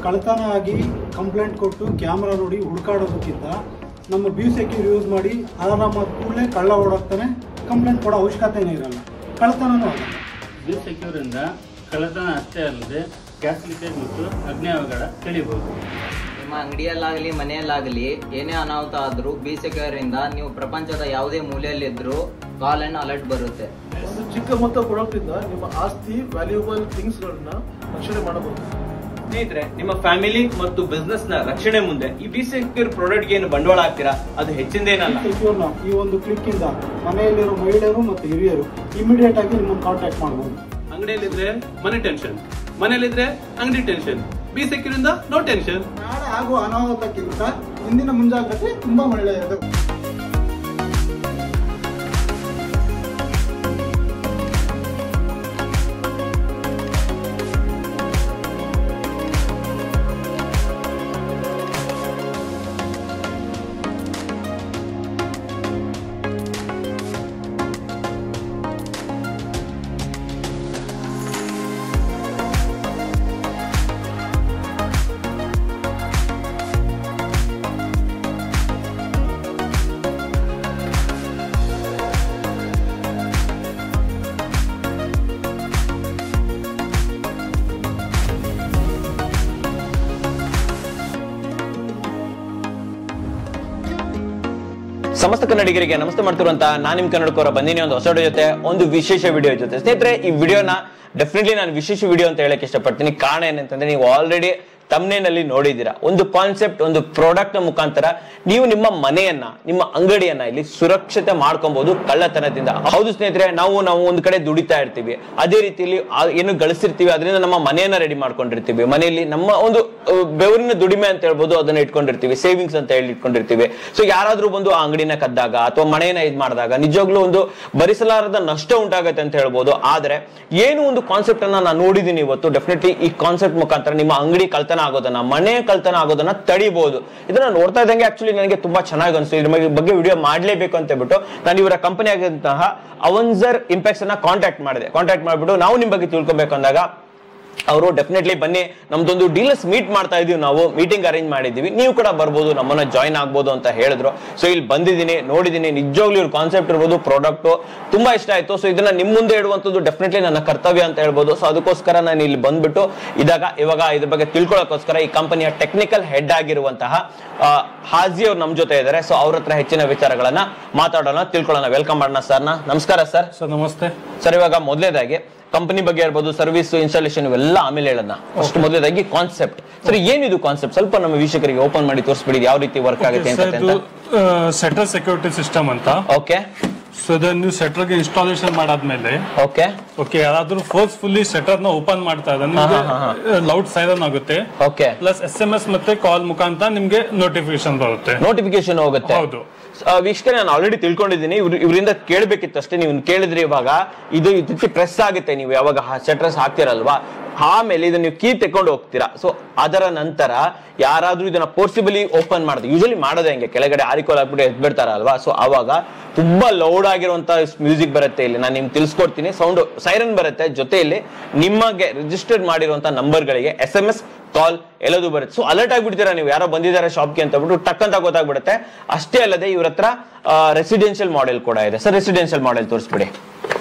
ಕಳ್ತನ ಆಗಿ ಕಂಪ್ಲೇಂಟ್ ಕೊಟ್ಟು ಕ್ಯಾಮ್ರಾ ನೋಡಿ ಹುಡುಕಾಡೋದಕ್ಕಿಂತ ನಮ್ಮ ಬಿ ಸೆಕ್ಯೂರ್ ಯೂಸ್ ಮಾಡಿ ಆರಾಮಾದ ಕೂಡಲೇ ಕಳ್ಳ ಓಡೋಗ್ತಾನೆ ಕಂಪ್ಲೇಂಟ್ ಕೊಡೋ ಅವಶ್ಯಕತೆನೇ ಇರಲ್ಲ ಕಳ್ತನನೂ ಆಗಲ್ಲ ಬಿ ಸೆಕ್ಯೂರಿಂದ ಕಳ್ಳತನ ಅಷ್ಟೇ ಅಲ್ಲದೆ ಗ್ಯಾಸ್ ಲೀಕೇಜ್ ಮತ್ತು ಅಗ್ನಿ ಅವಘಡ ತಿಳಿಬಹುದು ನಿಮ್ಮ ಅಂಗಡಿಯಲ್ಲಾಗಲಿ ಮನೆಯಲ್ಲಾಗಲಿ ಏನೇ ಅನಾಹುತ ಆದರೂ ಬಿ ಸೆಕ್ಯೂರ್ ಇಂದ ನೀವು ಪ್ರಪಂಚದ ಯಾವುದೇ ಮೂಲೆಯಲ್ಲಿದ್ದರೂ ಕಾಲ್ ಅಂಡ್ ಅಲರ್ಟ್ ಬರುತ್ತೆ ಒಂದು ಚಿಕ್ಕ ಮೊತ್ತ ಕೊಡೋದ್ರಿಂದ ನಿಮ್ಮ ಆಸ್ತಿ ವ್ಯಾಲ್ಯೂಬಲ್ ಥಿಂಗ್ಸ್ಗಳನ್ನ ರಕ್ಷಣೆ ಮಾಡಬಹುದು ಸ್ನೇಹಿತರೆ ನಿಮ್ಮ ಫ್ಯಾಮಿಲಿ ಮತ್ತು ಬಿಸ್ನೆಸ್ ನ ರಕ್ಷಣೆ ಮುಂದೆ ಈ ಬಿ ಸೆಕ್ಯೂರ್ ಪ್ರಾಡಕ್ಟ್ ಏನು ಬಂಡವಾಳ ಹಾಕ್ತೀರಾ ಅದು ಹೆಚ್ಚಿಂದೇನಲ್ಲ ಸೆಕ್ಯೂರ್ನ ಈ ಒಂದು ಕ್ಲಿಕ್ಕಿಂದ ಮನೆಯಲ್ಲಿರೋ ಮಹಿಳೆಯರು ಮತ್ತು ಹಿರಿಯರು ಇಮಿಡಿಯೇಟ್ ಆಗಿ ನಿಮ್ಮನ್ನು ಕಾಂಟ್ಯಾಕ್ಟ್ ಮಾಡ್ಬೋದು ಅಂಗಡಿಯಲ್ಲಿದ್ರೆ ಮನಿ ಟೆನ್ಷನ್ ಮನೆಯಲ್ಲಿದ್ರೆ ಅಂಗಡಿ ಟೆನ್ಷನ್ ಬಿ ಸೆಕ್ಯೂರ್ ಇಂದ ನೋ ಟೆನ್ಷನ್ ನಾಳೆ ಆಗುವ ಅನಾಹುತಕ್ಕಿಂತ ಇಂದಿನ ಮುಂಜಾಗ್ರತೆ ತುಂಬಾ ಒಳ್ಳೆಯದು ಸಮಸ್ತ ಕನ್ನಡಿಗರಿಗೆ ನಮಸ್ತೆ ಮಾಡ್ತಿರುವಂತ ನಾನು ನಿಮ್ ಕನ್ನಡಕವರ ಬಂದಿನಿ ಒಂದು ಹೊಸ video ಜೊತೆ ಒಂದು ವಿಶೇಷ ವಿಡಿಯೋ ಜೊತೆ ಸ್ನೇಹಿತರೆ ಈ ವಿಡಿಯೋನ ಡೆಫಿನೆಟ್ಲಿ ನಾನು ವಿಶೇಷ ವಿಡಿಯೋ ಅಂತ ಹೇಳಕ್ ಇಷ್ಟಪಡ್ತೀನಿ ಕಾರಣ ಏನಂತಂದ್ರೆ ನೀವು ಆಲ್ರೆಡಿ ತಮ್ನೇನಲ್ಲಿ ನೋಡಿದ್ದೀರಾ ಒಂದು ಕಾನ್ಸೆಪ್ಟ್ ಒಂದು ಪ್ರಾಡಕ್ಟ್ ನ ಮುಖಾಂತರ ನೀವು ನಿಮ್ಮ ಮನೆಯನ್ನ ನಿಮ್ಮ ಅಂಗಡಿಯನ್ನ ಇಲ್ಲಿ ಸುರಕ್ಷತೆ ಮಾಡ್ಕೊಬಹುದು ಕಳ್ಳತನದಿಂದ ಹೌದು ಸ್ನೇಹಿತರೆ ನಾವು ನಾವು ಒಂದ್ ಕಡೆ ದುಡಿತಾ ಇರ್ತೀವಿ ಅದೇ ರೀತಿಯಲ್ಲಿ ಆ- ಏನು ಗಳಿಸಿರ್ತೀವಿ ಅದರಿಂದ ನಮ್ಮ ಮನೆಯನ್ನ ರೆಡಿ ಮಾಡ್ಕೊಂಡಿರ್ತೀವಿ ಮನೆಯಲ್ಲಿ ನಮ್ಮ ಒಂದು ಅಹ್, ಬೆವರಿನ ದುಡಿಮೆ ಅಂತ ಹೇಳ್ಬೋದು ಅದನ್ನ ಇಟ್ಕೊಂಡಿರ್ತೀವಿ ಸೇವಿಂಗ್ಸ್ ಅಂತ ಹೇಳಿ ಇಟ್ಕೊಂಡಿರ್ತೀವಿ ಸೊ ಯಾರಾದ್ರೂ ಬಂದು ಆ ಅಂಗಡಿನ ಕದ್ದಾಗ ಅಥವಾ ಮನೆಯನ್ನ ಇದ್ ಮಾಡಿದಾಗ ನಿಜವಾಗ್ಲೂ ಒಂದು ಭರಿಸಲಾರದ ನಷ್ಟ ಉಂಟಾಗತ್ತೆ ಅಂತ ಹೇಳ್ಬೋದು ಆದ್ರೆ ಏನು ಒಂದು ಕಾನ್ಸೆಪ್ಟ್ ಅನ್ನ ನಾನು ನೋಡಿದೀನಿ ಇವತ್ತು ಡೆಫಿನೆಟ್ಲಿ ಈ ಕಾನ್ಸೆಪ್ಟ್ ಮುಖಾಂತರ ನಿಮ್ಮ ಅಂಗಡಿ ಕಳ್ತನ ಆಗೋದನ್ನ ಮನೆ ಕಳ್ತನ ಆಗೋದನ್ನ ತಡಿಬಹುದು ಇದನ್ನ ನೋಡ್ತಾ ಇದ್ದಂಗೆ ಆಕ್ಚುಲಿ ನನಗೆ ತುಂಬಾ ಚೆನ್ನಾಗಿ ಅನಿಸ್ತು ಇದ್ರ ಬಗ್ಗೆ- ಬಗ್ಗೆ ವಿಡಿಯೋ ಮಾಡ್ಲೇಬೇಕು ಅಂತ ಹೇಳ್ಬಿಟ್ಟು ನಾನು ಇವರ ಕಂಪನಿ ಆಗಿದ್ದಂತಹ ಅವನ್ಸರ್ ಇಂಪ್ಯಾಕ್ಸ್ ಅನ್ನ ಕಾಂಟ್ಯಾಕ್ಟ್ ಮಾಡಿದೆ ಕಾಂಟ್ಯಾಕ್ಟ್ ಮಾಡ್ಬಿಟ್ಟು ನಾವು ನಿಮ್ ಬಗ್ಗೆ ತಿಳ್ಕೊಬೇಕು ಅಂದಾಗ ಅವರು ಡೆಫಿನೆಟ್ಲಿ ಬನ್ನಿ ನಮ್ದೊಂದು ಡೀಲರ್ಸ್ ಮೀಟ್ ಮಾಡ್ತಾ ಇದೀವಿ ನಾವು ಮೀಟಿಂಗ್ ಅರೇಂಜ್ ಮಾಡಿದೀವಿ ನೀವು ಕೂಡ ಬರ್ಬೋದು ನಮ್ಮನ್ನ ಜಾಯ್ನ್ ಆಗ್ಬೋದು ಅಂತ ಹೇಳಿದ್ರು ಸೊ ಇಲ್ಲಿ ಬಂದಿದ್ದೀನಿ ನೋಡಿದ್ದೀನಿ ನಿಜವಾಗ್ಲೂ ಇವ್ರ ಕಾನ್ಸೆಪ್ಟ್ ಇರ್ಬೋದು ಪ್ರಾಡಕ್ಟ್ ತುಂಬಾ ಇಷ್ಟ ಆಯ್ತು ಸೊ ಇದನ್ನ ನಿಮ್ ಮುಂದೆ ಇಡುವಂತದ್ದು ಡೆಫಿನೆಟ್ಲಿ ನನ್ನ ಕರ್ತವ್ಯ ಅಂತ ಹೇಳ್ಬೋದು ಸೊ ಅದಕ್ಕೋಸ್ಕರ ನಾನು ಇಲ್ಲಿ ಬಂದ್ಬಿಟ್ಟು ಇದಾಗ ಇವಾಗ ಇದ್ರ ಬಗ್ಗೆ ತಿಳ್ಕೊಳ್ಳೋಕೋಸ್ಕರ ಈ ಕಂಪನಿಯ ಟೆಕ್ನಿಕಲ್ ಹೆಡ್ ಆಗಿರುವಂತಹ ಆ, ಹಾಜಿ ಅವ್ರು ನಮ್ ಜೊತೆ ಇದ್ದಾರೆ ಸೊ ಅವ್ರ ಹತ್ರ ಹೆಚ್ಚಿನ ವಿಚಾರಗಳನ್ನ ಮಾತಾಡೋಣ ತಿಳ್ಕೊಳ್ಳೋಣ ವೆಲ್ಕಮ್ ಮಾಡೋಣ ಸರ್ನ ನಮಸ್ಕಾರ ಸರ್ ಸರ್ ನಮಸ್ತೆ ಸರ್ ಇವಾಗ ಮೊದಲೇದಾಗಿ ಕಂಪನಿ ಬಗ್ಗೆ ಇರ್ಬೋದು ಸರ್ವಿಸ್ ಇನ್ಸ್ಟಾಲೇಷನ್ ಇವೆಲ್ಲ ಆಮೇಲೆ ಹೇಳೋಣ ಅಷ್ಟು ಮೊದಲೇದಾಗಿ ಕಾನ್ಸೆಪ್ಟ್ ಸರ್ ಏನಿದು ಕಾನ್ಸೆಪ್ಟ್ ಸ್ವಲ್ಪ ನಮ್ಮ ವೀಕ್ಷಕರಿಗೆ ಓಪನ್ ಮಾಡಿ ತೋರಿಸ್ಬಿಡಿ ಯಾವ ರೀತಿ ವರ್ಕ್ ಆಗುತ್ತೆ ಸರ್ ಇದು ಅಂತ ಸೆಟರ್ ಸೆಕ್ಯೂರಿಟಿ ಸಿಸ್ಟಮ್ ಅಂತ ಓಕೆ ಸೊ ಇದನ್ನ ನೀವು ಸೆಟರ್ಗೆ ಇನ್ಸ್ಟಾಲೇಷನ್ ಮಾಡಾದ್ಮೇಲೆ ಓಕೆ ಓಕೆ ಯಾರಾದ್ರೂ ಫೋರ್ಸ್ಫುಲ್ಲಿ ಸೆಟರ್ ನ ಓಪನ್ ಮಾಡ್ತಾ ಇದ್ದಾರೆ ನಿಮ್ಗೆ ಲೌಡ್ ಸೈರನ್ ಆಗುತ್ತೆ okay plus S M S ಮತ್ತೆ ಕಾಲ್ ಮುಖಾಂತರ ನಿಮ್ಗೆ ನೋಟಿಫಿಕೇಶನ್ ಬರುತ್ತೆ ನೋಟಿಫಿಕೇಶನ್ ಹೋಗುತ್ತೆ ಹೌದು ವೀಕ್ಷಕರೇ ನಾನು ಆಲ್ರೆಡಿ ತಿಳ್ಕೊಂಡಿದ್ದೀನಿ ಇವ್ರು ಇವರಿಂದ ಕೇಳಬೇಕಿತ್ತು ಅಷ್ಟೇ ನೀವು ಕೇಳಿದ್ರಿ ಇವಾಗ ಇದು ಇದಕ್ಕೆ ಪ್ರೆಸ್ ಆಗುತ್ತೆ ನೀವು ಯಾವಾಗ ಸೆಟ್ರಸ್ ಹಾಕ್ತಿರಲ್ವಾ ಆಮೇಲೆ ಇದನ್ನ ನೀವು ಕೀ ತೆಕೊಂಡು ಹೋಗ್ತೀರಾ ಸೊ ಅದರ ನಂತರ ಯಾರಾದ್ರೂ ಇದನ್ನ ಫೋರ್ಸಿಬಲಿ ಓಪನ್ ಮಾಡಿದ್ರೆ ಯೂಶಲಿ ಮಾಡೋದೇ ಹಂಗೆ ಕೆಳಗಡೆ ಆರಿಕೋಲ್ ಹಾಕ್ಬಿಟ್ಟು ಎದ್ ಬಿಡ್ತಾರಲ್ವಾ ಸೊ ಅವಾಗ ತುಂಬಾ ಲೌಡ್ ಆಗಿರುವಂತ ಮ್ಯೂಸಿಕ್ ಬರುತ್ತೆ ಇಲ್ಲಿ ನಾನು ನಿಮ್ಗೆ ತಿಳಿಸ್ಕೊಡ್ತೀನಿ ಸೌಂಡ್ ಸೈರನ್ ಬರುತ್ತೆ ಜೊತೆಯಲ್ಲಿ ನಿಮಗೆ ರಿಜಿಸ್ಟರ್ಡ್ ಮಾಡಿರುವಂತ ನಂಬರ್ಗಳಿಗೆ ಎಸ್ ಎಂ ಎಸ್ ಕಾಲ್ ಎಲ್ಲದು ಬರುತ್ತೆ ಸೊ ಅಲರ್ಟ್ ಆಗ್ಬಿಡ್ತೀರಾ ನೀವು ಯಾರೋ ಬಂದಿದ್ದಾರೆ ಶಾಪ್ಗೆ ಅಂತ ಬಿಟ್ಟು ಟಕ್ ಅಂತ ಗೊತ್ತಾಗ್ಬಿಡುತ್ತೆ ಅಷ್ಟೇ ಅಲ್ಲದೆ ಇವ್ರ ಹತ್ರ ರೆಸಿಡೆನ್ಷಿಯಲ್ ಮಾಡೆಲ್ ಕೂಡ ಇದೆ ಸರ್ ರೆಸಿಡೆನ್ಷಿಯಲ್ ಮಾಡೆಲ್ ತೋರಿಸ್ಬಿಡಿ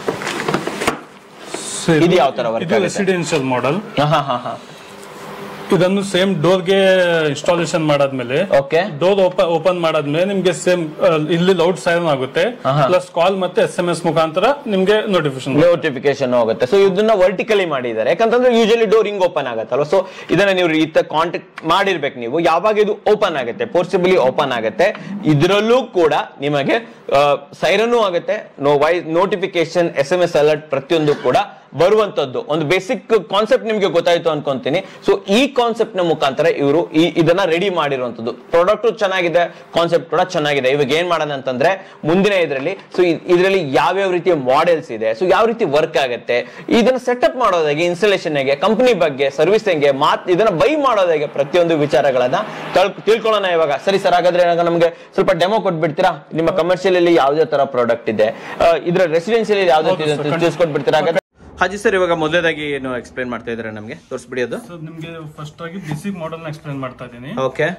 So ಇದು ಯಾವ ತರ work ಇದು ಆಗುತ್ತೆ? ರೆಸಿಡೆನ್ಷಿಯಲ್ ಮಾಡೆಲ್ ಹಾ ಹಾ ಹಾ ಇದನ್ನು ಸೇಮ್ ಡೋರ್ಗೆ ಇನ್ಸ್ಟಾಲೇಷನ್ ಮಾಡಾದ್ಮೇಲೆ ಓಕೆ ಡೋರ್ ಓಪನ್ ಓಪನ್ ಮಾಡಾದ್ಮೇಲೆ ನಿಮ್ಗೆ ಸೇಮ್ ಇಲ್ಲಿ ಲೌಡ್ ಸೈರನ್ ಆಗುತ್ತೆ ಆಹಾ. ಪ್ಲಸ್ ಕಾಲ್ ಮತ್ತೆ ಎಸ್ ಎಂ ಎಸ್ ಮುಖಾಂತರ ನಿಮ್ಗೆ ನೋಟಿಫಿಕೇಶನ್ ನೋಟಿಫಿಕೇಶನ್ ಹೋಗುತ್ತೆ ಸೊ ಇದನ್ನ ವರ್ಟಿಕಲಿ ಮಾಡಿದ್ದಾರೆ ಯಾಕಂತಂದ್ರೆ ಯೂಶಲಿ ಡೋರ್ ಹಿಂಗ್ ಓಪನ್ ಆಗುತ್ತಲ್ವ ಸೊ ಇದನ್ನ ನೀವು ಈ ಕಾಂಟ್ಯಾಕ್ಟ್ ಮಾಡಿರ್ಬೇಕು ನೀವು ಯಾವಾಗ ಇದು ಓಪನ್ ಆಗುತ್ತೆ ಫೋರ್ಸಿಬಲಿ ಓಪನ್ ಆಗುತ್ತೆ ಇದರಲ್ಲೂ ಕೂಡ ನಿಮಗೆ ಸೈರನ್ನು ಆಗುತ್ತೆ no why notification S M S alert ಪ್ರತಿಯೊಂದು ಕೂಡ ಬರುವಂತದ್ದು ಒಂದು ಬೇಸಿಕ್ ಕಾನ್ಸೆಪ್ಟ್ ನಿಮ್ಗೆ ಗೊತ್ತಾಯ್ತು ಅನ್ಕೊಂತೀನಿ ಸೊ ಈ ಕಾನ್ಸೆಪ್ಟ್ ನ ಮುಖಾಂತರ ಇವರು ಈ ಇದನ್ನ ರೆಡಿ ಮಾಡಿರುವಂತದ್ದು ಪ್ರಾಡಕ್ಟ್ ಚೆನ್ನಾಗಿದೆ ಕಾನ್ಸೆಪ್ಟ್ ಕೂಡ ಚೆನ್ನಾಗಿದೆ ಇವಾಗ ಏನ್ ಮಾಡೋಣ ಅಂತಂದ್ರೆ ಮುಂದಿನ ಇದರಲ್ಲಿ ಸೊ ಇದರಲ್ಲಿ ಯಾವ್ಯಾವ ರೀತಿಯ ಮಾಡೆಲ್ಸ್ ಇದೆ ಸೊ ಯಾವ ರೀತಿ ವರ್ಕ್ ಆಗುತ್ತೆ ಇದನ್ನ ಸೆಟಪ್ ಮಾಡೋದಾಗೆ ಇನ್ಸ್ಟಾಲೇಷನ್ ಹೇಗೆ ಕಂಪನಿ ಬಗ್ಗೆ ಸರ್ವಿಸ್ ಹೆಂಗೆ ಮಾತ್ ಇದನ್ನ ಬೈ ಮಾಡೋದಾಗೆ ಪ್ರತಿಯೊಂದು ವಿಚಾರಗಳನ್ನ ತಳ್- ತಿಳ್ಕೊಳ್ಳೋಣ ಇವಾಗ ಸರಿ ಸರ್ ಹಾಗಾದ್ರೆ ಇವಾಗ ನಮ್ಗೆ ಸ್ವಲ್ಪ ಡೆಮೋ ಕೊಟ್ಬಿಡ್ತೀರಾ ನಿಮ್ಮ ಕಮರ್ಷಿಯಲ್ ಅಲ್ಲಿ ಯಾವ್ದೇ ತರ ಪ್ರಾಡಕ್ಟ್ ಇದೆ ಆ, ಇದ್ರ ರೆಸಿಡೆನ್ಸಿಯಲ್ ಯಾವ್ದು ಹೌದು sir, ಖಂಡಿತ. ತಿಳಿಸ್ಕೊಟ್ಬಿಡ್ತೀರಾ ಹಾಗಾದ್ರೆ ಹಾಜಿ ಸರ್ ಇವಾಗ ಮೊದಲೇದಾಗಿ ಏನು ಎಕ್ಸ್ಪ್ಲೈನ್ ಮಾಡ್ತಾ ಇದ್ದಾರೆ ನಮಗೆ ತೋರಿಸ್ಬಿಡಿ ಅದು ಸೊ ನಿಮ್ಗೆ ಫಸ್ಟ್ ಆಗಿ ಬೇಸಿಕ್ ಮಾಡೆಲ್ ನ ಎಕ್ಸ್ಪ್ಲೇನ್ ಮಾಡ್ತಾ ಇದ್ದೀನಿ ಓಕೆ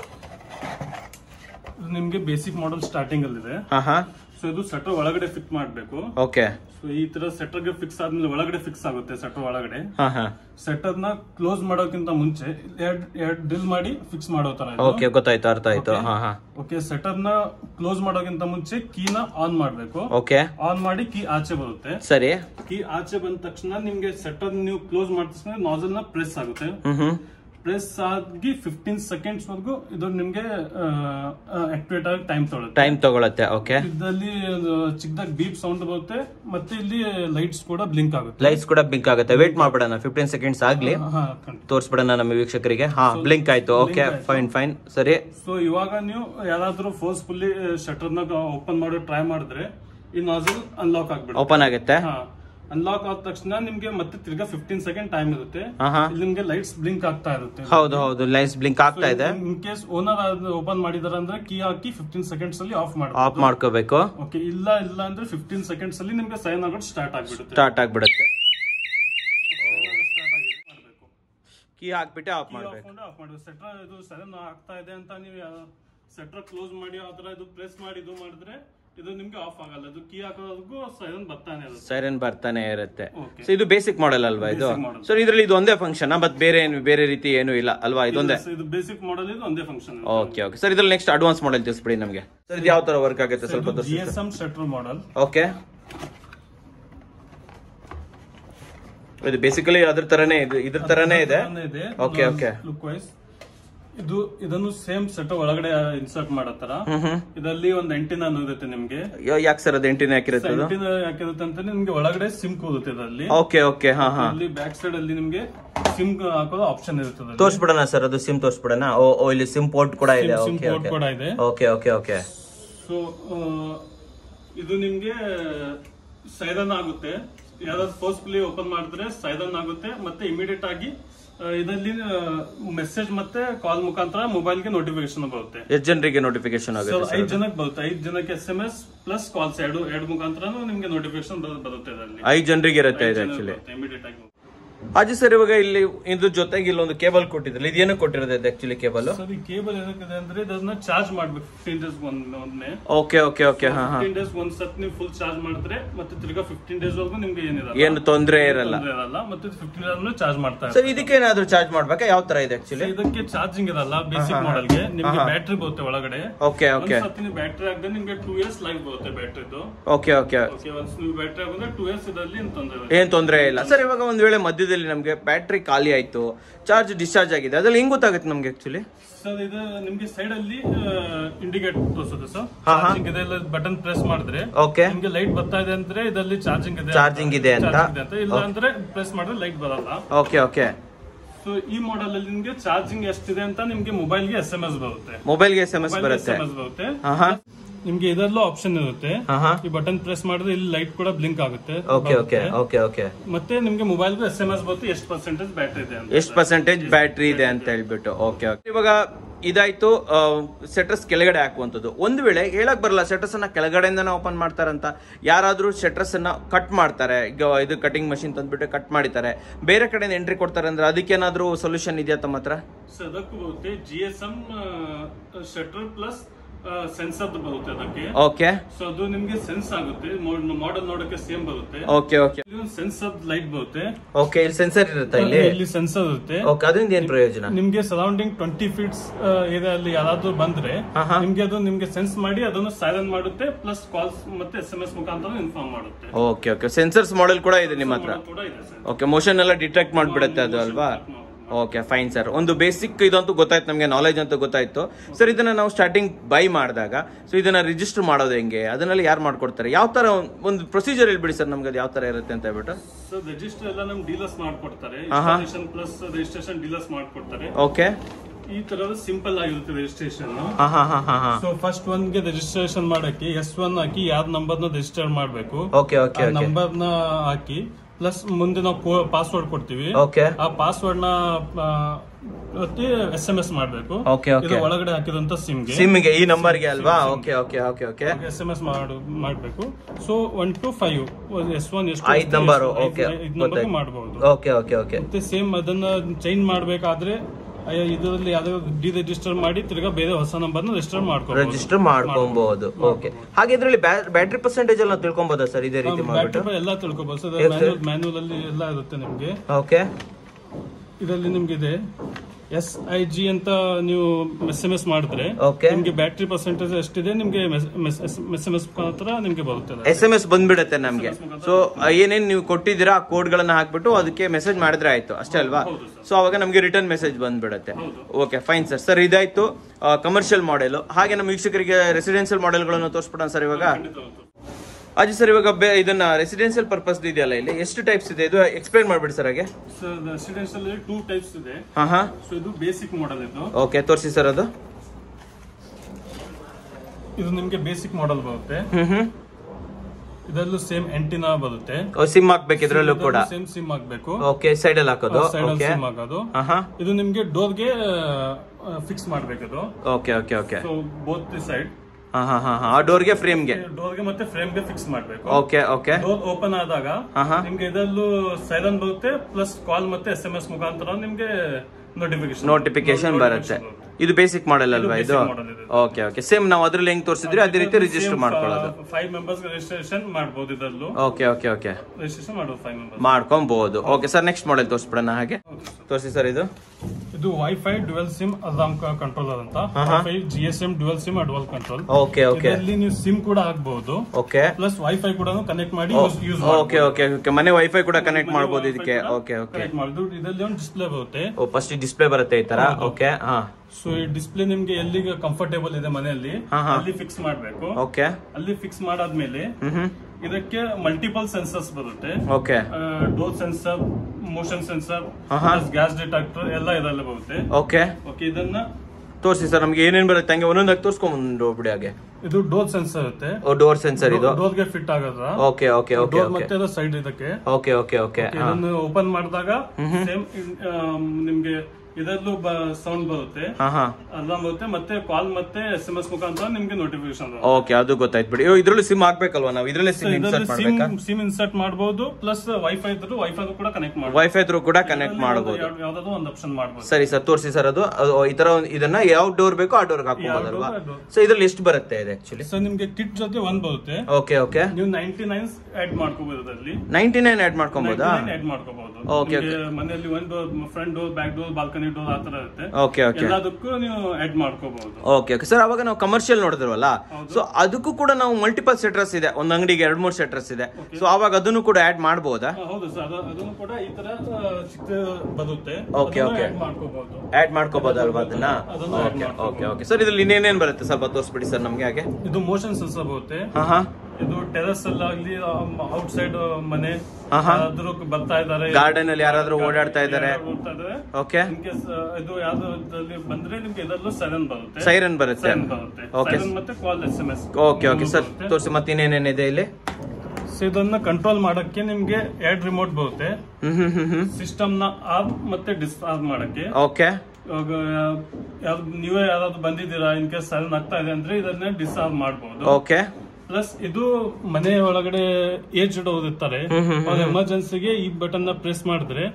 ಇದು ನಿಮ್ಗೆ ಬೇಸಿಕ್ ಮಾಡೆಲ್ ಸ್ಟಾರ್ಟಿಂಗ್ ಅಲ್ಲಿ ಇದೆ ಹಾ ಹಾ ಸೊ ಇದು ಸೆಟರ್ ಒಳಗಡೆ ಫಿಟ್ ಮಾಡ್ಬೇಕು ಓಕೆ ಸೊ ಈ ತರ ಸೆಟರ್ ಗೆ ಫಿಕ್ಸ್ ಆದ್ಮೇಲೆ ಒಳಗಡೆ ಫಿಕ್ಸ್ ಆಗುತ್ತೆ ಸೆಟರ್ ಒಳಗಡೆ ಹಾ ಹಾ ಸೆಟರ್ ನ ಕ್ಲೋಸ್ ಮಾಡೋಕ್ಕಿಂತ ಮುಂಚೆ ಎರಡ್ ಎರಡ್ ಡ್ರಿಲ್ ಮಾಡಿ ಫಿಕ್ಸ್ ಮಾಡೋ ತರ ಓಕೆ ಗೊತ್ತಾಯ್ತು ಅರ್ಥ ಆಯ್ತು ಹಾ ಹಾ ಓಕೆ ಸೆಟರ್ ನ ಕ್ಲೋಸ್ ಮಾಡೋಕ್ಕಿಂತ ಮುಂಚೆ ಕೀನ ಆನ್ ಮಾಡ್ಬೇಕು ಓಕೆ ಆನ್ ಮಾಡಿ ಕೀ ಆಚೆ ಬರುತ್ತೆ ಸರಿ ಕೀ ಆಚೆ ಬಂದ ತಕ್ಷಣ ನಿಮ್ಗೆ ಸೆಟರ್ ನೀವು ಕ್ಲೋಸ್ ಮಾಡಿದ ತಕ್ಷಣ ನಾಸಲ್ ನ ಪ್ರೆಸ್ ಆಗುತ್ತೆ ಹ್ಮ್ ಹ್ಮ್ ಪ್ರೆಸ್ ಆಗಿ ಫಿಫ್ಟೀನ್ ಸೆಕೆಂಡ್ಸ್ ವರೆಗೂ ಇದು ನಿಮ್ಗೆ ಆಕ್ಟಿವೇಟ್ ಆಗಿ ಟೈಮ್ ತೊಗೊಳುತ್ತೆ ಟೈಮ್ ತಗೊಳತ್ತೆ ಓಕೆ ಇದರಲ್ಲಿ ಚಿಕ್ಕದಾಗಿ ಬೀಪ್ ಸೌಂಡ್ ಬರುತ್ತೆ ಮತ್ತೆ ಇಲ್ಲಿ ಲೈಟ್ಸ್ ಕೂಡ ಬ್ಲಿಂಕ್ ಆಗುತ್ತೆ ಲೈಟ್ಸ್ ಕೂಡ ಬ್ಲಿಂಕ್ ಆಗುತ್ತೆ ವೇಟ್ ಮಾಡ್ಬಿಡೋಣ ಫಿಫ್ಟೀನ್ ಸೆಕೆಂಡ್ಸ್ ಆಗ್ಲಿ ಹಾ ಖಂಡಿತ ತೋರಿಸ್ಬಿಡೋಣ ನಮ್ಮ ವೀಕ್ಷಕರಿಗೆ ಹಾ ಬ್ಲಿಂಕ್ ಆಯ್ತು ಓಕೆ ಫೈನ್ ಫೈನ್ ಸರಿ ಸೊ ಇವಾಗ ನೀವು ಯಾರಾದ್ರೂ ಫೋರ್ಸ್ಫುಲ್ಲಿ ಶಟರ್ ನ ಓಪನ್ ಮಾಡೋ ಟ್ರೈ ಮಾಡಿದ್ರೆ ಈ ನಾಸಲ್ ಅನ್ಲಾಕ್ ಆಗ್ಬಿಡುತ್ತೆ ಓಪನ್ ಆಗುತ್ತೆ ಹಾ ಅನ್ಲಾಕ್ ಆದ ತಕ್ಷಣ ನಿಮ್ಗೆ ಮತ್ತೆ ತಿರ್ಗಾ ಫಿಫ್ಟೀನ್ ಸೆಕೆಂಡ್ ಟೈಮ್ ಇರುತ್ತೆ ಹಾ ಹಾ ಇಲ್ಲಿ ನಿಮ್ಗೆ ಲೈಟ್ಸ್ ಬ್ಲಿಂಕ್ ಆಗ್ತಾ ಇರುತ್ತೆ ಹೌದು ಹೌದು ಲೈನ್ಸ್ ಬ್ಲಿಂಕ್ ಆಗ್ತಾ ಇದೆ ಇನ್ ಕೇಸ್ ಓನರ್ ಓಪನ್ ಮಾಡಿದಾರೆ ಅಂದ್ರೆ ಕೀ ಹಾಕಿ ಫಿಫ್ಟೀನ್ ಸೆಕೆಂಡ್ಸ್ ಅಲ್ಲಿ ಆಫ್ ಆಫ್ ಮಾಡಬಹುದು ಮಾಡ್ಕೋಬೇಕು ಓಕೆ ಇಲ್ಲ ಇಲ್ಲ ಅಂದ್ರೆ ಫಿಫ್ಟೀನ್ ಸೆಕೆಂಡ್ಸ್ ಅಲ್ಲಿ ನಿಮ್ಗೆ ಸೈನ್ ಆಗೋದು ಸ್ಟಾರ್ಟ್ ಆಗ್ಬಿಡುತ್ತೆ ಸ್ಟಾರ್ಟ್ ಆಗ್ಬಿಡುತ್ತೆ ಸ್ಟಾರ್ಟ್ ಆಗಿದೆ ಮಾಡ್ಬೇಕು ಕೀ ಹಾಕ್ಬಿಟ್ಟು ಆಫ್ ಕೀ ಆಫ್ ಮಾಡ್ಬೇಕು ಮಾಡಿ ಆಫ್ ಮಾಡಬೇಕು ಸೆಟ್ರ ಇದು ಸೈನ್ ಆಗ್ತಾ ಇದೆ ಅಂತ ನೀವು ಸೆಟ್ರ ಕ್ಲೋಸ್ ಮಾಡಿ ಆ ತರ ಇದು ಪ್ರೆಸ್ ಮಾಡಿ ಇದು ಮಾಡಿದ್ರೆ ಇದು ನಿಮ್ಗೆ ಆಫ್ ಆಗಲ್ಲ ಇದು ಕೀ ಹಾಕೋದಕ್ಕೂ ಸೈನ್ ಬರ್ತಾನೆ ಇರುತ್ತೆ ಸೈರನ್ ಬರ್ತಾನೆ ಇರುತ್ತೆ Okay. ಸೊ ಇದು ಬೇಸಿಕ್ ಮಾಡೆಲ್ ಅಲ್ವಾ ಇದು Basic model. ಸೊ ಇದ್ರಲ್ಲಿ ಇದು ಒಂದೇ ಫಂಕ್ಷನ್ ಬಟ್ ಬೇರೆ ಏನು ಬೇರೆ ರೀತಿ ಏನು ಇಲ್ಲ ಅಲ್ವಾ ಇದೊಂದೇ ಇದು- ಇದು ಬೇಸಿಕ್ ಮಾಡಲ್ ಇದು ಒಂದೇ ಫಂಕ್ಷನ್ ಓಕೆ ಓಕೆ ಸರ್ ಇದ್ರಲ್ಲಿ ನೆಕ್ಸ್ಟ್ ಅಡ್ವಾನ್ಸ್ ಮಾಡೆಲ್ ತಿಳಿಸ್ಬಿಡಿ ನಮಗೆ ಸರ್ ಇದು ಯಾವ ತರ ವರ್ಕ್ ಆಗುತ್ತೆ ಸ್ವಲ್ಪ ಜಿ ತೋರಿಸಿ S M shutter model okay ಇದು ಬೇಸಿಕಲಿ ಅದ್ರ ತರನೇ ಇದೆ ಇದ್ರ ತರನೇ ಇದೆ ಇದೆ ಓಕೆ ಓಕೆ ಲುಕ್ ವೈಸ್ ಇದು ಇದನ್ನು ಸೇಮ್ ಸೆಟ್ ಒಳಗಡೆ ಇನ್ಸರ್ಟ್ ಮಾಡೋ ತರ ಹ್ಮ್ ಹ್ಮ್ ಇದರಲ್ಲಿ ಒಂದು ಎಂಟಿನ ಇರುತ್ತೆ ನಿಮ್ಗೆ ಯಾಕೆ ಸರ್ ಅದು ಎಂಟಿನ ಹಾಕಿರುತ್ತೆ ಅದು ಎಂಟಿನ ಯಾಕಿರುತ್ತೆ ಅಂತ ನಿಮ್ಗೆ ಒಳಗಡೆ ಸಿಮ್ ಕೂರುತ್ತೆ ಇದರಲ್ಲಿ ಓಕೆ ಓಕೆ ಹಾ ಹಾ ಅಲ್ಲಿ ಬ್ಯಾಕ್ ಸೈಡ್ ಅಲ್ಲಿ ನಿಮ್ಗೆ ಸಿಮ್ ಹಾಕೋದು ಆಪ್ಷನ್ ಇರುತ್ತೆ ತೋರಿಸ್ಬಿಡೋಣ ಸರ್ ಅದು ಸಿಮ್ ತೋರಿಸ್ಬಿಡೋಣ ಓ ಓ ಇಲ್ಲಿ ಸಿಮ್ ಪೋರ್ಟ್ ಕೂಡ ಇದೆ ಸಿಮ್ ಓಕೆ ಪೋರ್ಟ್ ಓಕೆ ಕೂಡ ಇದೆ ಓಕೆ ಓಕೆ ಓಕೆ ಸೊ ಇದು ನಿಮ್ಗೆ ಸೈರನ್ ಆಗುತ್ತೆ ಯಾವ್ದಾದ್ರು ಫೋರ್ಸ್ಫುಲಿ ಓಪನ್ ಮಾಡಿದ್ರೆ ಸೈರನ್ ಆಗುತ್ತೆ ಮತ್ತೆ ಇಮಿಡಿಯೇಟ್ ಆಗಿ ಆ, ಇದರಲ್ಲಿ ಮೆಸೇಜ್ ಮತ್ತೆ ಕಾಲ್ ಮುಖಾಂತರ ಮೊಬೈಲ್ಗೆ ನೋಟಿಫಿಕೇಶನ್ ಬರುತ್ತೆ ಎಷ್ಟು ಜನರಿಗೆ ನೋಟಿಫಿಕೇಶನ್ ಸೊ ಆಗುತ್ತೆ ಐದ್ ಜನಕ್ಕೆ ಬರುತ್ತೆ ಐದ್ ಜನಕ್ಕೆ S M S plus calls ಎರಡು ಎರಡು ಮುಖಾಂತರ ನಿಮ್ಗೆ ನೋಟಿಫಿಕೇಶನ್ ಬರುತ್ತೆ ಇದರಲ್ಲಿ ಐದು ಜನರಿಗೆ ಇರುತ್ತೆ ಇದು ಆಕ್ಚುಲಿ ಇಮಿಡಿಯೇಟ್ ಆಗಿ ಹಾಜಿ ಸರ್ ಇವಾಗ ಇಲ್ಲಿ ಇದ್ರ ಜೊತೆಗೆ ಇಲ್ಲೊಂದು ಕೇಬಲ್ ಕೊಟ್ಟಿದ್ರಲ್ಲ ಇದೇನು ಕೊಟ್ಟಿರೋದು ಇದು ಆಕ್ಚುಲಿ ಕೇಬಲ್ ಸರ್ ಈ ಕೇಬಲ್ ಏನಕ್ಕಿದೆ ಅಂದ್ರೆ ಇದನ್ನ ಚಾರ್ಜ್ ಮಾಡ್ಬೇಕು ಫಿಫ್ಟೀನ್ ಡೇಸ್ ಒಮ್ಮೆ ಓಕೆ ಓಕೆ ಓಕೆ ಹಾ ಹಾ ಫಿಫ್ಟೀನ್ ಡೇಸ್ ಒಂದ್ ಸತ್ ನೀವು ಫುಲ್ ಚಾರ್ಜ್ ಮಾಡಿದ್ರೆ ಮತ್ತೆ ತಿರ್ಗಾ ಫಿಫ್ಟೀನ್ ಡೇಸ್ ವರೆಗೂ ನಿಮ್ಗೆ ಏನಿರಲ್ಲ ಏನು ತೊಂದರೆ ಇರಲ್ಲ ತೊಂದ್ರೆ ಇರಲ್ಲ ಮತ್ತೆ ಫಿಫ್ಟೀನ್ ಆದ್ಮೇಲೆ ಚಾರ್ಜ್ ಮಾಡ್ತಾ ಸರ್ ಇದಕ್ಕೆ ಏನಾದ್ರು ಚಾರ್ಜ್ ಮಾಡ್ಬೇಕಾ ಯಾವ ತರ ಇದೆ ಆಕ್ಚುಲಿ ಇದಕ್ಕೆ ಚಾರ್ಜಿಂಗ್ ಇರಲ್ಲ ಬೇಸಿಕ್ ಮಾಡೆಲ್ಗೆ ನಿಮ್ಗೆ ಬ್ಯಾಟ್ರಿ ಬರುತ್ತೆ ಒಳಗಡೆ ಓಕೆ ಓಕೆ ಒಂದ್ಸತಿ ನೀವು ಬ್ಯಾಟ್ರಿ ಹಾಕಿದ್ರೆ ನಿಮ್ಗೆ ಟೂ ಇಯರ್ಸ್ ಲೈಫ್ ಬರುತ್ತೆ ಬ್ಯಾಟ್ರಿದು ಓಕೆ ಓಕೆ ಓಕೆ ಒನ್ಸ್ ನೀವು ಬ್ಯಾಟ್ರಿ ಹಾಕಿದ್ರೆ ಟೂ ಇಯರ್ಸ್ ಇದರಲ್ಲಿ ಏನ್ ತೊಂದ್ರೆ ಇರಲ್ಲ ಏನ್ ತೊಂದರೆ ಇಲ್ಲ ಸರ್ ಇವಾಗ ಒಂದ್ ವೇಳೆ ಮಧ್ಯದಲ್ಲಿ ನಮ್ಗೆ ಬ್ಯಾಟ್ರಿ ಖಾಲಿ ಆಯ್ತು ಚಾರ್ಜ್ ಡಿಸ್ಚಾರ್ಜ್ ಆಗಿದೆ ಅದ್ರಲ್ಲಿ ಹೆಂಗ್ ಗೊತ್ತಾಗುತ್ತೆ ನಮ್ಗೆ ಆಕ್ಚುಲಿ ಸರ್ ಇದು ನಿಮ್ಗೆ ಸೈಡ್ ಅಲ್ಲಿ ಇಂಡಿಕೇಟ್ ತೋರಿಸುತ್ತೆ ಸರ್ ಹಾ, ಹಾ. ಚಾರ್ಜಿಂಗ್ ಇದೆ ಬಟನ್ ಪ್ರೆಸ್ ಮಾಡಿದ್ರೆ ಓಕೆ ನಿಮ್ಗೆ ಲೈಟ್ ಬರ್ತಾ ಇದೆ ಅಂದ್ರೆ ಇದರಲ್ಲಿ ಚಾರ್ಜಿಂಗ್ ಇದೆ Charging ಇದೆ ಅಂತ. Charging ಇದೆ ಅಂತ ಇಲ್ಲ ಅಂದ್ರೆ ಪ್ರೆಸ್ ಮಾಡಿದ್ರೆ ಲೈಟ್ ಬರಲ್ಲ ಓಕೆ ಓಕೆ ಸೊ ಈ ಮಾಡೆಲ್ ಅಲ್ಲಿ ನಿಮ್ಗೆ ಚಾರ್ಜಿಂಗ್ ಎಷ್ಟಿದೆ ಅಂತ ನಿಮ್ಗೆ ಮೊಬೈಲ್ ಗೆ ಎಸ್ ಎಂ ಎಸ್ ಬರುತ್ತೆ ಮೊಬೈಲ್ಗೆ ಎಸ್ ಎಂ ಎಸ್ Mobile ಗೆ ಬರುತ್ತೆ SMS ಬರುತ್ತೆ ಹಾ ಹಾ ನಿಮ್ಗೆ ಇದರಲ್ಲೂ ಆಪ್ಷನ್ ಇರುತ್ತೆ ಹಾ ಹಾ ಈ ಬಟನ್ ಪ್ರೆಸ್ ಮಾಡಿದ್ರೆ ಇಲ್ಲಿ ಲೈಟ್ ಕೂಡ ಬ್ಲಿಂಕ್ ಆಗುತ್ತೆ ಓಕೆ ಓಕೆ ಬರುತ್ತೆ. ಓಕೆ ಓಕೆ ಮತ್ತೆ ನಿಮ್ಗೆ ಮೊಬೈಲ್ ಎಸ್ ಎಂ ಎಸ್ ಬರುತ್ತೆ ಎಷ್ಟು ಪರ್ಸೆಂಟೇಜ್ ಬ್ಯಾಟ್ರಿ ಇದೆ ಅಂತ ಎಷ್ಟು ಪರ್ಸೆಂಟೇಜ್ ಬ್ಯಾಟ್ರಿ ಇದೆ ಅಂತ ಹೇಳ್ಬಿಟ್ಟು ಓಕೆ ಓಕೆ ಇವಾಗ ಇದಾಯ್ತು ಸೆಟ್ರಸ್ ಕೆಳಗಡೆ ಹಾಕುವಂಥದ್ದು ಒಂದು ವೇಳೆ ಹೇಳಕ್ ಬರಲ್ಲ ಸೆಟ್ರಸ್ ಅನ್ನ ಕೆಳಗಡೆಯಿಂದನೇ ಓಪನ್ ಮಾಡ್ತಾರಂತ ಯಾರಾದ್ರೂ ಸೆಟ್ರಸ್ ಅನ್ನ ಕಟ್ ಮಾಡ್ತಾರೆ ಈಗ ಇದು ಕಟಿಂಗ್ ಮಷಿನ್ ತಂದ್ಬಿಟ್ಟು ಕಟ್ ಮಾಡಿದ್ದಾರೆ ಬೇರೆ ಕಡೆಯಿಂದ ಎಂಟ್ರಿ ಕೊಡ್ತಾರೆ ಅಂದ್ರೆ ಅದಕ್ಕೇನಾದ್ರೂ ಸೊಲ್ಯೂಷನ್ ಇದೆಯಾ ತಮ್ಮ ಹತ್ರ ಸೊ ಅದಕ್ಕೂ ಬರುತ್ತೆ G S M shutter plus sensor ಬರುತ್ತೆ ಅದಕ್ಕೆ ಓಕೆ ಸೊ ಅದು ನಿಮ್ಗೆ ಸೆನ್ಸ್ ಆಗುತ್ತೆ ಮಾಡೆಲ್ ನೋಡಕ್ಕೆ ಸೇಮ್ ಬರುತ್ತೆ ಓಕೆ ಓಕೆ ಇಲ್ಲಿ ಒಂದು ಸೆನ್ಸರ್ ಲೈಟ್ ಬರುತ್ತೆ ಓಕೆ ಇಲ್ಲಿ ಸೆನ್ಸರ್ ಇರುತ್ತಾ ಇಲ್ಲಿ ಇಲ್ಲಿ ಸೆನ್ಸರ್ ಇರುತ್ತೆ ಓಕೆ ಅದರಿಂದ ಏನ್ ಪ್ರಯೋಜನ ನಿಮ್ಗೆ ಸರೌಂಡಿಂಗ್ ಟ್ವೆಂಟಿ ಫೀಟ್ಸ್ ಏರಿಯಾದಲ್ಲಿ ಯಾರಾದ್ರೂ ಬಂದ್ರೆ ಹಾ, ಹಾ. ನಿಮ್ಗೆ ಅದು ನಿಮ್ಗೆ ಸೆನ್ಸ್ ಮಾಡಿ ಅದನ್ನು ಸೈಲೆಂಟ್ ಮಾಡುತ್ತೆ ಪ್ಲಸ್ ಕಾಲ್ಸ್ ಮತ್ತೆ ಎಸ್ ಎಂ ಎಸ್ ಮುಖಾಂತರ ಇನ್ಫಾರ್ಮ್ ಮಾಡುತ್ತೆ ಓಕೆ ಓಕೆ ಸೆನ್ಸರ್ಸ್ ಮಾಡೆಲ್ ಕೂಡ ಇದೆ ನಿಮ್ಮ ಹತ್ರ ಕೂಡ ಇದೆ ಸರ್ ಓಕೆ ಮೋಷನ್ ಎಲ್ಲ ಡಿಟೆಕ್ಟ್ ಮಾಡ್ಬಿಡುತ್ತೆ ಅದು ಅಲ್ವಾ ಓಕೆ ಫೈನ್ ಸರ್ ಒಂದು ಬೇಸಿಕ್ ಇದಂತೂ ಗೊತ್ತಾಯ್ತು ನಮಗೆ ನಾಲೆಜ್ ಅಂತ ಗೊತ್ತಾಯ್ತು ಸರ್ ಇದನ್ನ ನಾವು ಸ್ಟಾರ್ಟಿಂಗ್ ಬೈ ಮಾಡಿದಾಗ ಸೊ ಇದನ್ನ ರಿಜಿಸ್ಟರ್ ಮಾಡೋದು ಹೆಂಗೆ ಅದನ್ನೆಲ್ಲ ಯಾರು ಮಾಡ್ಕೊಡ್ತಾರೆ ಯಾವ ತರ ಒಂದು ಪ್ರೊಸೀಜರ್ ಹೇಳ್ಬಿಡಿ ಸರ್ ನಮ್ಗೆ ಅದು ಯಾವ ತರ ಇರುತ್ತೆ ಅಂತ ಹೇಳ್ಬಿಟ್ಟು ಸೊ ರಿಜಿಸ್ಟರ್ ಎಲ್ಲ ನಮ್ ಡೀಲರ್ಸ್ ಮಾಡ್ಕೊಡ್ತಾರೆ ಆಹಾ. ಇನ್ಸ್ಟಾಲೇಷನ್ ಪ್ಲಸ್ ರಿಜಿಸ್ಟ್ರೇಷನ್ ಡೀಲರ್ಸ್ ಮಾಡ್ಕೊಡ್ತಾರೆ ಓಕೆ ಈ ತರ ಸಿಂಪಲ್ ಆಗಿರುತ್ತೆ ರಿಜಿಸ್ಟ್ರೇಷನ್ ಹಾ ಹಾ ಹಾ ಹಾ ಹಾ ಸೊ ಫಸ್ಟ್ ಒನ್ ಗೆ ರಿಜಿಸ್ಟ್ರೇಷನ್ ಮಾಡಕ್ಕೆ ಎಸ್ ಒನ್ ಹಾಕಿ ಯಾವ್ದು ನಂಬರ್ ನ ರಿಜಿಸ್ಟರ್ ಮಾಡ್ಬೇಕು ಓಕೆ ಓಕೆ ಓಕೆ ನಂಬರ್ ನ ಹಾಕಿ ಪ್ಲಸ್ ಮುಂದೆ ನಾವು ಪಾಸ್ವರ್ಡ್ ಕೊಡ್ತೀವಿ ಓಕೆ ಆ ಪಾಸ್ವರ್ಡ್ ನ ಆ, ಮತ್ತೆ ಎಸ್ ಎಂ ಎಸ್ ಮಾಡ್ಬೇಕು Okay, okay. ಇದು ಒಳಗಡೆ ಹಾಕಿದಂತ ಸಿಮ್ಗೆ ಸಿಮ್ಗೆ ಈ ನಂಬರ್ಗೆ ಅಲ್ವಾ okay okay okay okay S M S ಮಾಡು ಮಾಡ್ಬೇಕು so one two five S one S ಐದ್ ನಂಬರ್ ಓಕೆ ನಂಬರ್ ಮಾಡಬಹುದು ಓಕೆ ಓಕೆ ಓಕೆ ಮತ್ತೆ ಸೇಮ್ ಅದನ್ನ ಚೇಂಜ್ ಮಾಡ್ಬೇಕಾದ್ರೆ ಅಯ್ಯ, ಇದರಲ್ಲಿ ಯಾವ್ದೋ ಡಿ ರಿಜಿಸ್ಟರ್ ಮಾಡಿ ತಿರ್ಗಾ ಬೇರೆ ಹೊಸ ನಂಬರ್ನ ರಿಜಿಸ್ಟರ್ ಮಾಡ್ಕೋಬಹುದು ರಿಜಿಸ್ಟರ್ ಮಾಡ್ಕೊಬಹುದು ಓಕೆ ಹಾಗೆ ಇದ್ರಲ್ಲಿ ಬ್ಯಾಟ್ರಿ ಪರ್ಸೆಂಟೇಜ್ ಎಲ್ಲ ತಿಳ್ಕೊಬೋದಾ ಸರ್ ಇದೇ ರೀತಿ ಮಾಡ್ಬಿಟ್ಟು ಬ್ಯಾಟ್ರಿ ಎಲ್ಲ ತಿಳ್ಕೊಬಹುದು ಸರ್ Yes, sir. ಮ್ಯಾನ್ಯಲ್ ಅಲ್ಲಿ ಎಲ್ಲ ಇರುತ್ತೆ ನಿಮ್ಗೆ ಓಕೆ ಇದರಲ್ಲಿ ನಿಮ್ಗೆ ಇದೆ ಎಸ್ ಐ ಜಿ ಅಂತ ನೀವು ಎಸ್ ಎಂ ಎಸ್ ಮಾಡಿದ್ರೆ Okay. ನಿಮ್ಗೆ ಬ್ಯಾಟ್ರಿ ಪರ್ಸೆಂಟೇಜ್ ಎಷ್ಟಿದೆ ನಿಮ್ಗೆ ಎಸ್ ಎಂ ಎಸ್ ಮುಖಾಂತರ ನಿಮ್ಗೆ ಬರುತ್ತೆ ಎಸ್ ಎಂ ಎಸ್ ಬಂದ್ಬಿಡುತ್ತೆ ನಮ್ಗೆ ಸೊ ಏನೇನ್ ನೀವು ಕೊಟ್ಟಿದ್ದೀರಾ ಆ ಕೋಡ್ ಗಳನ್ನ ಹಾಕ್ಬಿಟ್ಟು ಅದಕ್ಕೆ ಮೆಸೇಜ್ ಮಾಡಿದ್ರೆ ಆಯ್ತು ಅಷ್ಟೇ ಅಲ್ವಾ ಸೊ ಅವಾಗ ನಮ್ಗೆ ರಿಟರ್ನ್ ಮೆಸೇಜ್ ಬಂದ್ಬಿಡುತ್ತೆ ಓಕೆ ಫೈನ್ ಸರ್ ಸರ್ ಇದಾಯ್ತು ಕಮರ್ಷಿಯಲ್ ಮಾಡೆಲ್ ಹಾಗೆ ನಮ್ಮ ವೀಕ್ಷಕರಿಗೆ ರೆಸಿಡೆನ್ಷಿಯಲ್ ಮಾಡೆಲ್ಗಳನ್ನು ತೋರಿಸ್ಬಿಡೋಣ ಸರ್ ಇವಾಗ ಅಜಿ ಸರ್ ಇವಾಗ ಬೆ- ಇದನ್ನ ರೆಸಿಡೆನ್ಷಿಯಲ್ ಪರ್ಪಸ್ ಇದೆಯಲ್ಲ ಇಲ್ಲಿ ಎಷ್ಟು ಟೈಪ್ಸ್ ಇದೆ ಇದು ಎಕ್ಸ್ಪ್ಲೈನ್ ಮಾಡ್ಬಿಡಿ ಸರ್ ಹಾಗೆ ಸರ್ ರೆಸಿಡೆನ್ಷಿಯಲ್ ಟೂ ಟೈಪ್ಸ್ ಇದೆ ಹಾ ಹಾ ಸೊ ಇದು ಬೇಸಿಕ್ ಮಾಡೆಲ್ ಇದು ಓಕೆ ತೋರಿಸಿ ಸರ್ ಅದು ಇದು ನಿಮ್ಗೆ ಬೇಸಿಕ್ ಮಾಡೆಲ್ ಬರುತ್ತೆ ಹ್ಮ್ ಹ್ಮ್ ಇದರಲ್ಲೂ ಸೇಮ್ ಎಂಟಿನ ಬರುತ್ತೆ ಸಿಮ್ ಹಾಕ್ಬೇಕು ಇದ್ರಲ್ಲೂ ಕೂಡ ಸೇಮ್ ಸಿಮ್ ಹಾಕ್ಬೇಕು ಓಕೆ ಸೈಡ್ ಅಲ್ಲಿ ಹಾಕೋದು ಸೈಡ್ ಅಲ್ಲಿ ಓಕೆ ಸಿಮ್ ಆಗೋದು ಹಾ ಹಾ ಇದು ನಿಮ್ಗೆ ಡೋರ್ಗೆ ಫಿಕ್ಸ್ ಮಾಡ್ಬೇಕು ಇದು okay okay okay so both the side ಹಾ ಹಾ ಹಾ ಹಾ ಆ ಡೋರ್ಗೆ ಫ್ರೇಮ್ಗೆ ಡೋರ್ಗೆ ಮತ್ತೆ ಫ್ರೇಮ್ಗೆ ಫಿಕ್ಸ್ ಮಾಡ್ಬೇಕು ಓಕೆ ಓಕೆ ಡೋರ್ ಓಪನ್ ಆದಾಗ ಆಹಾ. ನಿಮ್ಗೆ ಇದರಲ್ಲೂ ಸೈರನ್ ಬರುತ್ತೆ ಪ್ಲಸ್ ಕಾಲ್ ಮತ್ತೆ ಎಸ್ ಎಂ ಎಸ್ ಮುಖಾಂತರ ನಿಮ್ಗೆ ನೋಟಿಫಿಕೇಶನ್ ನೋಟಿಫಿಕೇಶನ್ ಬರುತ್ತೆ ಇದು ಬೇಸಿಕ್ ಮಾಡೆಲ್ ಅಲ್ವಾ ಇದು basic model ಇದು. ಓಕೆ ಓಕೆ ಸೇಮ್ ನಾವು ಅದ್ರಲ್ಲಿ ಹೆಂಗ್ ತೋರಿಸಿದ್ರಿ ಅದೇ ರೀತಿ ರಿಜಿಸ್ಟರ್ ಮಾಡ್ಕೊಳ್ಳೋದು ಫೈವ್ ಮೆಂಬರ್ಸ್ ರಿಜಿಸ್ಟ್ರೇಷನ್ ಮಾಡಬಹುದು ಇದರಲ್ಲೂ ಓಕೆ ಓಕೆ ಓಕೆ ರಿಜಿಸ್ಟ್ರೇಷನ್ ಮಾಡೋದು ಫೈವ್ ಮೆಂಬರ್ಸ್ ಮಾಡ್ಕೊಬಹುದು ಓಕೆ ಸರ್ ನೆಕ್ಸ್ಟ್ ಮಾಡೆಲ್ ತೋರಿಸ್ಬಿಡೋಣ ಹಾಗೆ ತೋರಿಸಿ ಸರ್ ಇದು ಇದು wifi dual sim alarm controller ಅಂತ wifi G S M dual sim ಅಡ್ವಲ್ ಕಂಟ್ರೋಲ್ ಓಕೆ ಓಕೆ ಇದರಲ್ಲಿ ನೀವು ಸಿಮ್ ಕೂಡ ಹಾಕಬಹುದು ಓಕೆ ಪ್ಲಸ್ ವೈಫೈ ಕೂಡ ಕನೆಕ್ಟ್ ಮಾಡಿ ಯೂಸ್ ಓಕೆ ಓಕೆ ಓಕೆ ಮನೆ ವೈಫೈ ಕೂಡ ಕನೆಕ್ಟ್ ಮಾಡ್ಬೋದು ಇದಕ್ಕೆ ಓಕೆ ಓಕೆ ಕನೆಕ್ಟ್ ಮಾಡುದು ಇದರಲ್ಲಿ ಒಂದು ಡಿಸ್ಪ್ಲೇ ಬರುತ್ತೆ ಓ ಫಸ್ಟ್ ಡಿಸ್ಪ್ಲೇ ಬರುತ್ತೆ ಈ ತರ ಓಕೆ ಹಾ ಸೊ ಈ ಡಿಸ್ಪ್ಲೇ ನಿಮ್ಗೆ ಎಲ್ಲಿಗೆ ಕಂಫರ್ಟೇಬಲ್ ಇದೆ ಮನೆಯಲ್ಲಿ ಹಾ, ಹಾ. ಅಲ್ಲಿ ಫಿಕ್ಸ್ ಮಾಡ್ಬೇಕು ಓಕೆ ಅಲ್ಲಿ ಫಿಕ್ಸ್ ಮಾಡಾದ್ಮೇಲೆ ಹ್ಮ್ ಹ್ಮ್ ಇದಕ್ಕೆ ಮಲ್ಟಿಪಲ್ ಸೆನ್ಸರ್ಸ್ ಬರುತ್ತೆ okay door sensor motion sensor ಹಾ, ಹಾ. ಗ್ಯಾಸ್ ಡಿಟೆಕ್ಟರ್ ಎಲ್ಲ ಇದರಲ್ಲಿ ಬರುತ್ತೆ ಓಕೆ ಓಕೆ ಇದನ್ನ ತೋರಿಸಿ ಸರ್ ನಮ್ಗೆ ಏನೇನ್ ಬರುತ್ತೆ ಹಂಗೆ ಒಂದೊಂದಾಗಿ ತೋರಿಸ್ಕೊಂಡ್ಬಂದು ಬಿಡಿ ಹಾಗೆ ಇದು ಡೋರ್ ಸೆನ್ಸರ್ ಇರುತ್ತೆ ಓ ಡೋರ್ ಸೆನ್ಸರ್ ಇದು ಡೋರ್ಗೆ ಫಿಟ್ ಆಗದ okay okay okay door okay ಮತ್ತೆ ಸೈಡ್ ಇದಕ್ಕೆ ಓಕೆ ಓಕೆ ಓಕೆ ಇದನ್ನು ಓಪನ್ ಮಾಡಿದಾಗ ಸೇಮ್ ನಿಮ್ಗೆ ಇದರಲ್ಲೂ ಸೌಂಡ್ ಬರುತ್ತೆ ಹಾ ಹಾ ಅಲಾರ್ಮ್ ಬರುತ್ತೆ ಮತ್ತೆ ಕಾಲ್ ಮತ್ತೆ ಎಸ್ ಎಂ ಎಸ್ ಮುಖಾಂತರ ನಿಮ್ಗೆ ನೋಟಿಫಿಕೇಶನ್ ಓಕೆ ಅದು ಗೊತ್ತಾಯ್ತು ಬಿಡಿ ಇದ್ರಲ್ಲೂ ಸಿಮ್ ಹಾಕ್ಬೇಕಲ್ವಾ ನಾವು ಇದ್ರಲ್ಲೇ ಸಿಮ್ ಇನ್ಸರ್ಟ್ ಸಿಮ್ ಮಾಡ್ಬೇಕಾ ಸಿಮ್ ಇನ್ಸರ್ಟ್ ಮಾಡಬಹುದು ಪ್ಲಸ್ ವೈಫೈ ಇದ್ರು ವೈಫೈ ಕೂಡ ಕನೆಕ್ಟ್ ಮಾಡಬಹುದು ವೈಫೈ ಥ್ರೂ ಕೂಡ ಕನೆಕ್ಟ್ ಮಾಡಬಹುದು ಯಾವ್ದಾದ್ರು ಒಂದು ಆಪ್ಷನ್ ಮಾಡಬಹುದು ಸರಿ ಸರ್ ತೋರಿಸಿ ಸರ್ ಅದು ಅದು ಈ ತರ ಒಂದ್- ಇದನ್ನ ಯಾವ ಡೋರ್ ಬೇಕೋ ಆ ಡೋರ್ಗೆ ಹಾಕೋಬೋದಲ್ವಾ ಯಾವ door, ಸೊ ಇದ್ರಲ್ಲಿ ಎಷ್ಟು ಬರುತ್ತೆ ಇದೆ ಆಕ್ಚುಲಿ ಸೊ ನಿಮ್ಗೆ ಕಿಟ್ ಜೊತೆ ಒಂದ್ ಬರುತ್ತೆ ಓಕೆ ಓಕೆ ನೀವು ನೈನ್ಟಿ ನೈನ್ ಆಡ್ ಮಾಡ್ಕೋಬಹುದು ಅದರಲ್ಲಿ ನೈಂಟಿ ನೈನ್ ಆಡ್ ಮಾಡ್ಕೊಬೋದಾ ಆಡ್ ಮಾಡ್ಕೋಬಹುದು Okay, ಮನೆಯಲ್ಲಿ ಒಂದು door front door back door balcony door ಆ ತರ ಇರುತ್ತೆ ಓಕೆ ಓಕೆ ಎಲ್ಲದಕ್ಕೂ ನೀವು ಆಡ್ ಮಾಡ್ಕೋಬಹುದು ಓಕೆ ಓಕೆ ಸರ್ ಅವಾಗ ನಾವು ಕಮರ್ಷಿಯಲ್ ನೋಡಿದ್ರವಲ್ಲ ಸೊ ಅದಕ್ಕೂ ಕೂಡ ನಾವು ಮಲ್ಟಿಪಲ್ ಸೆಟ್ರಸ್ ಇದೆ ಒಂದ್ ಅಂಗಡಿಗೆ ಎರಡ್ ಮೂರ್ ಸೆಟ್ರಸ್ ಇದೆ ಸೊ ಅವಾಗ ಅದನ್ನು ಕೂಡ ಆಡ್ ಮಾಡಬಹುದಾ ಹೌದು ಸರ್ ಅದನ್ನು ಕೂಡ ಈ ತರ ಆ, ಚಿಕ್ಕ ಬರುತ್ತೆ Okay, okay. ಆಡ್ ಮಾಡ್ಕೋಬಹುದು ಆಡ್ ಮಾಡ್ಕೋಬಹುದಲ್ವಾ ಅದನ್ನ ಅದನ್ನ add ಓಕೆ ಮಾಡ್ಕೊಬೋದು. ಓಕೆ ಓಕೆ ಸರ್ ಇದ್ರಲ್ಲಿ ಇನ್ನೇನೇನ್ ಬರುತ್ತೆ ಸ್ವಲ್ಪ ತೋರಿಸ್ಬಿಡಿ ಸರ್ ನಮ್ಗೆ ಹಾಗೆ ಇದು ಮೋಷನ್ ಸೆನ್ಸರ್ ಬರುತ್ತೆ ಹಾ ಹಾ ಇದು ಟೆರಸ್ ಅಲ್ಲಾಗ್ಲಿ ಔಟ್ ಸೈಡ್ ಮನೆ ಆಹಾ. ಯಾರಾದ್ರೂ ಬರ್ತಾ ಇದಾರೆ Garden ಅಲ್ಲಿ ಯಾರಾದ್ರೂ ಓಡಾಡ್ತಾ ಇದಾರೆ. ಓಡ್ತಾ ಇದಾರೆ ಓಕೆ ಇನ್ ಕೇಸ್ ಇದು ಯಾವ್ದು ಬಂದ್ರೆ ನಿಮ್ಗೆ ಇದರಲ್ಲೂ ಸೈರನ್ ಬರುತ್ತೆ ಸೈರನ್ ಬರುತ್ತೆ ಸೈರನ್ ಬರುತ್ತೆ ಓಕೆ ಸೈರನ್ ಮತ್ತೆ call S M S okay okay sir ತೋರಿಸಿ ಮತ್ತೆ ಇನ್ನೇನೇನಿದೆ ಇಲ್ಲಿ ಸೊ ಇದನ್ನ ಕಂಟ್ರೋಲ್ ಮಾಡಕ್ಕೆ ನಿಮ್ಗೆ ಎರಡ್ ರಿಮೋಟ್ ಬರುತ್ತೆ ಹ್ಮ್ ಹ್ಮ್ ಹ್ಮ್ ಹ್ಮ್ ಸಿಸ್ಟಮ್ ನ ಆಫ್ ಮತ್ತೆ ಡಿಸ್ಆಫ್ ಮಾಡಕ್ಕೆ ಓಕೆ ಇವಾಗ ಯಾವ್ದು ನೀವೇ ಯಾರಾದ್ರೂ ಬಂದಿದ್ದೀರಾ ಇನ್ ಕೇಸ್ ಸೈರನ್ ಆಗ್ತಾ ಇದೆ ಅಂದ್ರೆ ಇದನ್ನ ಡಿಸ್ಆಫ್ ಮಾಡಬಹುದು ಓಕೆ ಪ್ಲಸ್ ಇದು ಮನೆ ಒಳಗಡೆ ಏಜ್ ಡೋರ್ ಇರ್ತಾರೆ ಅವ್ರ ಎಮರ್ಜೆನ್ಸಿಗೆ ಈ ಬಟನ್ ನ ಪ್ರೆಸ್ ಮಾಡಿದ್ರೆ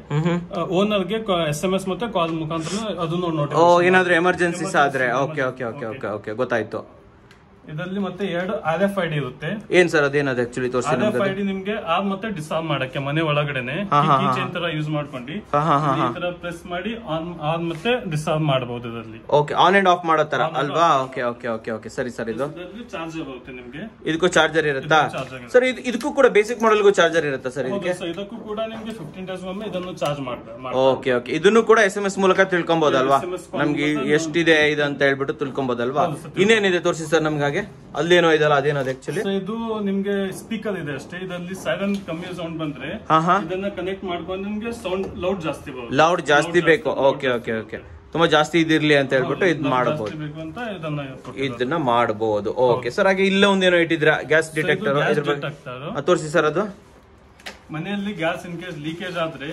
ಓನರ್ಗೆ ಎಸ್ ಎಂ ಎಸ್ ಮತ್ತೆ ಕಾಲ್ ಮುಖಾಂತರ ಅದನ್ನು ಓ ನೋಡಿ ಏನಾದ್ರೂ ಎಮರ್ಜೆನ್ಸೀಸ್ ಆದ್ರೆ okay okay okay okay okay ಗೊತ್ತಾಯ್ತು ಇದರಲ್ಲಿ ಮತ್ತೆ ಎರಡು ಆರ್ ಎಫ್ ಐ ಡಿ ಇರುತ್ತೆ ಏನ್ ಸರ್ ಅದೇನದು ಆಕ್ಚುಲಿ ತೋರಿಸಿ ಆರ್ ಎಫ್ ನಮ್ಗೆ ಐ ಡಿ ನಿಮ್ಗೆ ಆರ್ ಮತ್ತೆ ಡಿಸಾರ್ಮ್ ಮಾಡಕ್ಕೆ ಮನೆ ಒಳಗಡೆನೆ ಹಾ, ಹಾ, ಹಾ. ಚೈನ್ ತರ ಯೂಸ್ ಮಾಡ್ಕೊಂಡು ಹಾ, ಹಾ, ಹಾ, ಈ ತರ ಪ್ರೆಸ್ ಮಾಡಿ ಆನ್ ಆನ್ ಮತ್ತೆ ಡಿಸಾರ್ಮ್ ಮಾಡಬಹುದು ಇದರಲ್ಲಿ ಓಕೆ ಆನ್ ಅಂಡ್ ಆಫ್ ಮಾಡೋ ತರ ಅಲ್ವಾ ಓಕೆ ಓಕೆ ಓಕೆ ಓಕೆ ಸರಿ ಸರ್ ಇದು ಇದರಲ್ಲಿ ಚಾರ್ಜ್ ಬರುತ್ತೆ ನಿಮ್ಗೆ ಇದಕ್ಕೂ ಚಾರ್ಜರ್ ಇರುತ್ತಾ ಇದಕ್ಕೂ charger ಇರುತ್ತೆ. ಸರ್ ಇದು ಇದಕ್ಕೂ ಕೂಡ ಬೇಸಿಕ್ ಮಾಡೆಲ್ಗೂ ಚಾರ್ಜರ್ ಇರುತ್ತಾ ಸರ್ ಇದಕ್ಕೆ ಹೌದು, so ಇದಕ್ಕೂ ಕೂಡ ನಿಮ್ಗೆ ಫಿಫ್ಟೀನ್ ಡೇಸ್ ಒಮ್ಮೆ ಇದನ್ನು ಚಾರ್ಜ್ ಮಾಡ್ಬೇಕು ಓಕೆ ಓಕೆ ಇದನ್ನು ಕೂಡ ಎಸ್ ಎಂ ಎಸ್ ಮೂಲಕ ತಿಳ್ಕೊಬಹುದಲ್ವಾ SMS call ನಮ್ಗೆ ಮೂಲಕ ಎಷ್ಟಿದೆ ಇದು ಅಂತ ಹೇಳ್ಬಿಟ್ಟು ತಿಳ್ಕೊಬಹುದಲ್ವಾ ಹೌದು sir, ಇನ್ನೇನಿದೆ ತೋರಿಸಿ ಸರ್ ನಮ್ಗೆ ಹಾಗೆ ಅಲ್ಲೇನೋ ಇದಲ್ಲ ಅದೇನೋ ಆಕ್ಚುಲಿ ಸೊ ಇದು ನಿಮ್ಗೆ ಸ್ಪೀಕರ್ ಇದೆ ಅಷ್ಟೇ ಇದರಲ್ಲಿ ಸೈರನ್ ಕಮ್ಮಿ ಸೌಂಡ್ ಬಂದ್ರೆ ಹಾ ಹಾ ಇದನ್ನ ಕನೆಕ್ಟ್ ಮಾಡ್ಕೊಂಡು ನಿಮ್ಗೆ ಸೌಂಡ್ ಲೌಡ್ ಜಾಸ್ತಿ ಬರುತ್ತೆ ಲೌಡ್ ಜಾಸ್ತಿ Loud ಬೇಕು loud ಓಕೆ ಓಕೆ ಓಕೆ ತುಂಬಾ ಜಾಸ್ತಿ ಇದಿರ್ಲಿ ಅಂತ ಹೇಳ್ಬಿಟ್ಟು ಇದು loud ಮಾಡಬಹುದು ಜಾಸ್ತಿ ಬೇಕು ಅಂತ ಇದನ್ನ ಕೊಟ್ಟಿದ್ದಾರೆ. ಇದನ್ನ ಮಾಡಬಹುದು ಓಕೆ ಸರ್ ಹಾಗೆ ಇಲ್ಲ ಒಂದೇನೋ ಇಟ್ಟಿದ್ರ ಗ್ಯಾಸ್ ಡಿಟೆಕ್ಟರ್ gas ಇದ್ರ ಬಗ್ಗೆ detector. ತೋರಿಸಿ ಸರ್ ಅದು ಮನೆಯಲ್ಲಿ ಗ್ಯಾಸ್ ಇನ್ ಕೇಸ್ ಲೀಕೇಜ್ ಆದ್ರೆ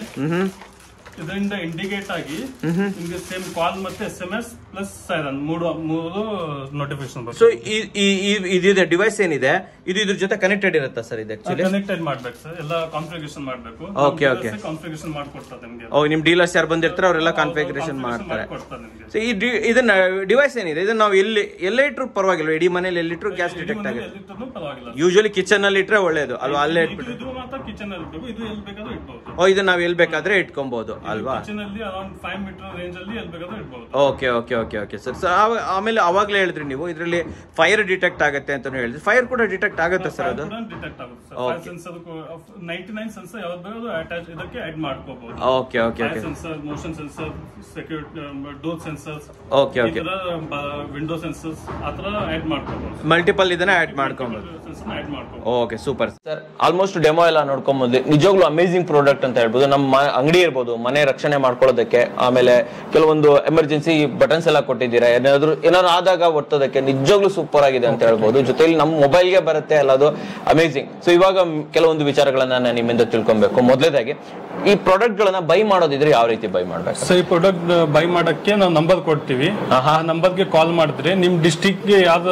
ಇದರಿಂದ ಇಂಡಿಕೇಟ್ ಆಗಿ ನಿಮ್ಗೆ ಸೇಮ್ ಕಾಲ್ ಮತ್ತೆ S M S plus siren ಮೂರು ಮೂರು ನೋಟಿಫಿಕೇಶನ್ ಸೊ ಬರ್ತದೆ ಇದಿದೆ ಡಿವೈಸ್ ಏನಿದೆ ಇದು ಇದ್ರ ಜೊತೆ ಕನೆಕ್ಟೆಡ್ ಇರುತ್ತಾ ಸರ್ ಇದು ಆಕ್ಚುಲಿ ಕನೆಕ್ಟೆಡ್ ಮಾಡ್ಬೇಕು ಸರ್ ಎಲ್ಲ ಕಾನ್ಫಿಗರೇಷನ್ ಮಾಡ್ಬೇಕು Okay, okay. ಕಾನ್ಫಿಗರೇಷನ್ ಮಾಡ್ಕೊಡ್ತದೆ ನಿಮ್ಗೆ ಓ ನಿಮ್ ಡೀಲರ್ಸ್ ಯಾರು ಬಂದಿರ್ತಾರೆ ಅವರೆಲ್ಲ ಕಾನ್ಫಿಗರೇಷನ್ ಮಾಡ್ತಾರೆ ಸೊ ಈ ಡಿ- ಇದನ್ನ ಡಿವೈಸ್ ಏನಿದೆ ಇದನ್ನ ನಾವು ಎಲ್ಲಿ ಎಲ್ಲೇ ಇಟ್ರು ಪರವಾಗಿಲ್ಲ ಇಡೀ ಮನೇಲಿ ಎಲ್ಲಿಟ್ರು ಗ್ಯಾಸ್ ಡಿಟೆಕ್ಟ್ ಆಗುತ್ತೆ ಪರವಾಗಿಲ್ಲ ಯೂಶಲಿ ಕಿಚನ್ ಅಲ್ಲಿ ಇಟ್ರೆ ಒಳ್ಳೇದು ಅಲ್ವಾ ಅಲ್ಲೇ ಇದು- ಇಟ್ಬಿಟ್ಟು ಇದು ಮಾತ್ರ ಕಿಚನ್ ಅಲ್ಲಿ ಇಡ್ಬೇಕು ಇದು ಎಲ್ಲಿ ಬೇಕಾದ್ರೂ ಇಡ್ಬೋದು ಓ ಇದನ್ನ ನಾವ್ ಎಲ್ಲಿ ಬೇಕಾದ್ರೆ ಇಟ್ಕೊಬಹುದು ಅಲ್ವಾ ಕಿಚನ್ ಅಲ್ಲಿ ಅರೌಂಡ್ ಫೈವ್ ಮೀಟರ್ ರೇಂಜ್ ಅಲ್ಲಿ ಎಲ್ಲಿ ಬೇಕಾದ್ರೂ ಇಡ್ಬೋದು okay okay okay okay sir sir ಆಮೇಲೆ ಅವಾಗಲೇ ಹೇಳಿದ್ರಿ ನೀವು ಇದರಲ್ಲಿ ಫೈರ್ ಡಿಟೆಕ್ಟ್ ಆಗುತ್ತೆ ಅಂತ ಹೇಳಿದ್ರಿ ಫೈರ್ ಕೂಡ ಡಿಟೆಕ್ಟ್ ಆಗುತ್ತೆ ಸರ್ ಅದು ಡಿಟೆಕ್ಟ್ ಆಗುತ್ತೆ Okay. Sir sensor ninety nine sensor ಯಾವ್ದು ಬೇಕಾದ್ರೂ ಅಟ್ಯಾಚ್ ಇದಕ್ಕೆ ಆಡ್ ಮಾಡ್ಕೋಬಹುದು okay okay okay sensor motion sensor security door sensors Okay, okay. Window sensors ಆತರ ಆಡ್ ಮಾಡ್ಕೋಬಹುದು ಮಲ್ಟಿಪಲ್ ಇದನ್ನ ಆಡ್ ಮಾಡ್ಕೊಬೋದು ಸೆನ್ಸರ್ ಆಡ್ ಮಾಡ್ಕೋಬಹುದು okay super sir almost demo ಎಲ್ಲ ನೋಡ್ಕೊಂಬೋದು ನಿಜವಾಗ್ಲೂ ಅಮೇಸಿಂಗ್ ಪ್ರಾಡಕ್ಟ್ ಅಂತ ಹೇಳ್ಬೋದು ನಮ್ಮ ಮ- ಅಂಗಡಿ ಇರ್ಬೋದು ಮನೆ ರಕ್ಷಣೆ ಮಾಡ್ಕೊಳ್ಳೋದಕ್ಕೆ ಆಮೇಲೆ ಕೆಲವೊಂದು ಎಮರ್ಜೆನ್ಸಿ ಬಟನ್ಸ್ ಎಲ್ಲ ಕೊಟ್ಟಿದ್ದೀರಾ ಏನಾದ್ರು ಏನಾದ್ರು ಆದಾಗ ಒತ್ತೋದಕ್ಕೆ ನಿಜವಾಗ್ಲೂ ಸೂಪರ್ ಆಗಿದೆ ಅಂತ ಹೇಳ್ಬೋದು ಜೊತೆಲಿ ನಮ್ಮ ಮೊಬೈಲ್ಗೆ ಬರುತ್ತೆ ಅಲ್ಲ ಅದು ಅಮೇಸಿಂಗ್ ಸೊ ಇವಾಗ ಮ್- ಕೆಲವೊಂದು ವಿಚಾರಗಳನ್ನ ನಾನು ನಿಮ್ಮಿಂದ ತಿಳ್ಕೊಬೇಕು ಮೊದಲೇದಾಗಿ ಈ ಪ್ರಾಡಕ್ಟ್ ಗಳನ್ನ ಬೈ ಮಾಡೋದಿದ್ರೆ ಯಾವ ರೀತಿ ಬೈ ಮಾಡ್ಬೇಕು ಸೊ ಈ ಪ್ರಾಡಕ್ಟ್ ಬೈ ಮಾಡಕ್ಕೆ ನಾವು ನಂಬರ್ ಕೊಡ್ತೀವಿ ಆ ನಂಬರ್ಗೆ ಕಾಲ್ ಮಾಡಿದ್ರೆ ನಿಮ್ ಡಿಸ್ಟಿಕ್ ಗೆ ಯಾವ್ದು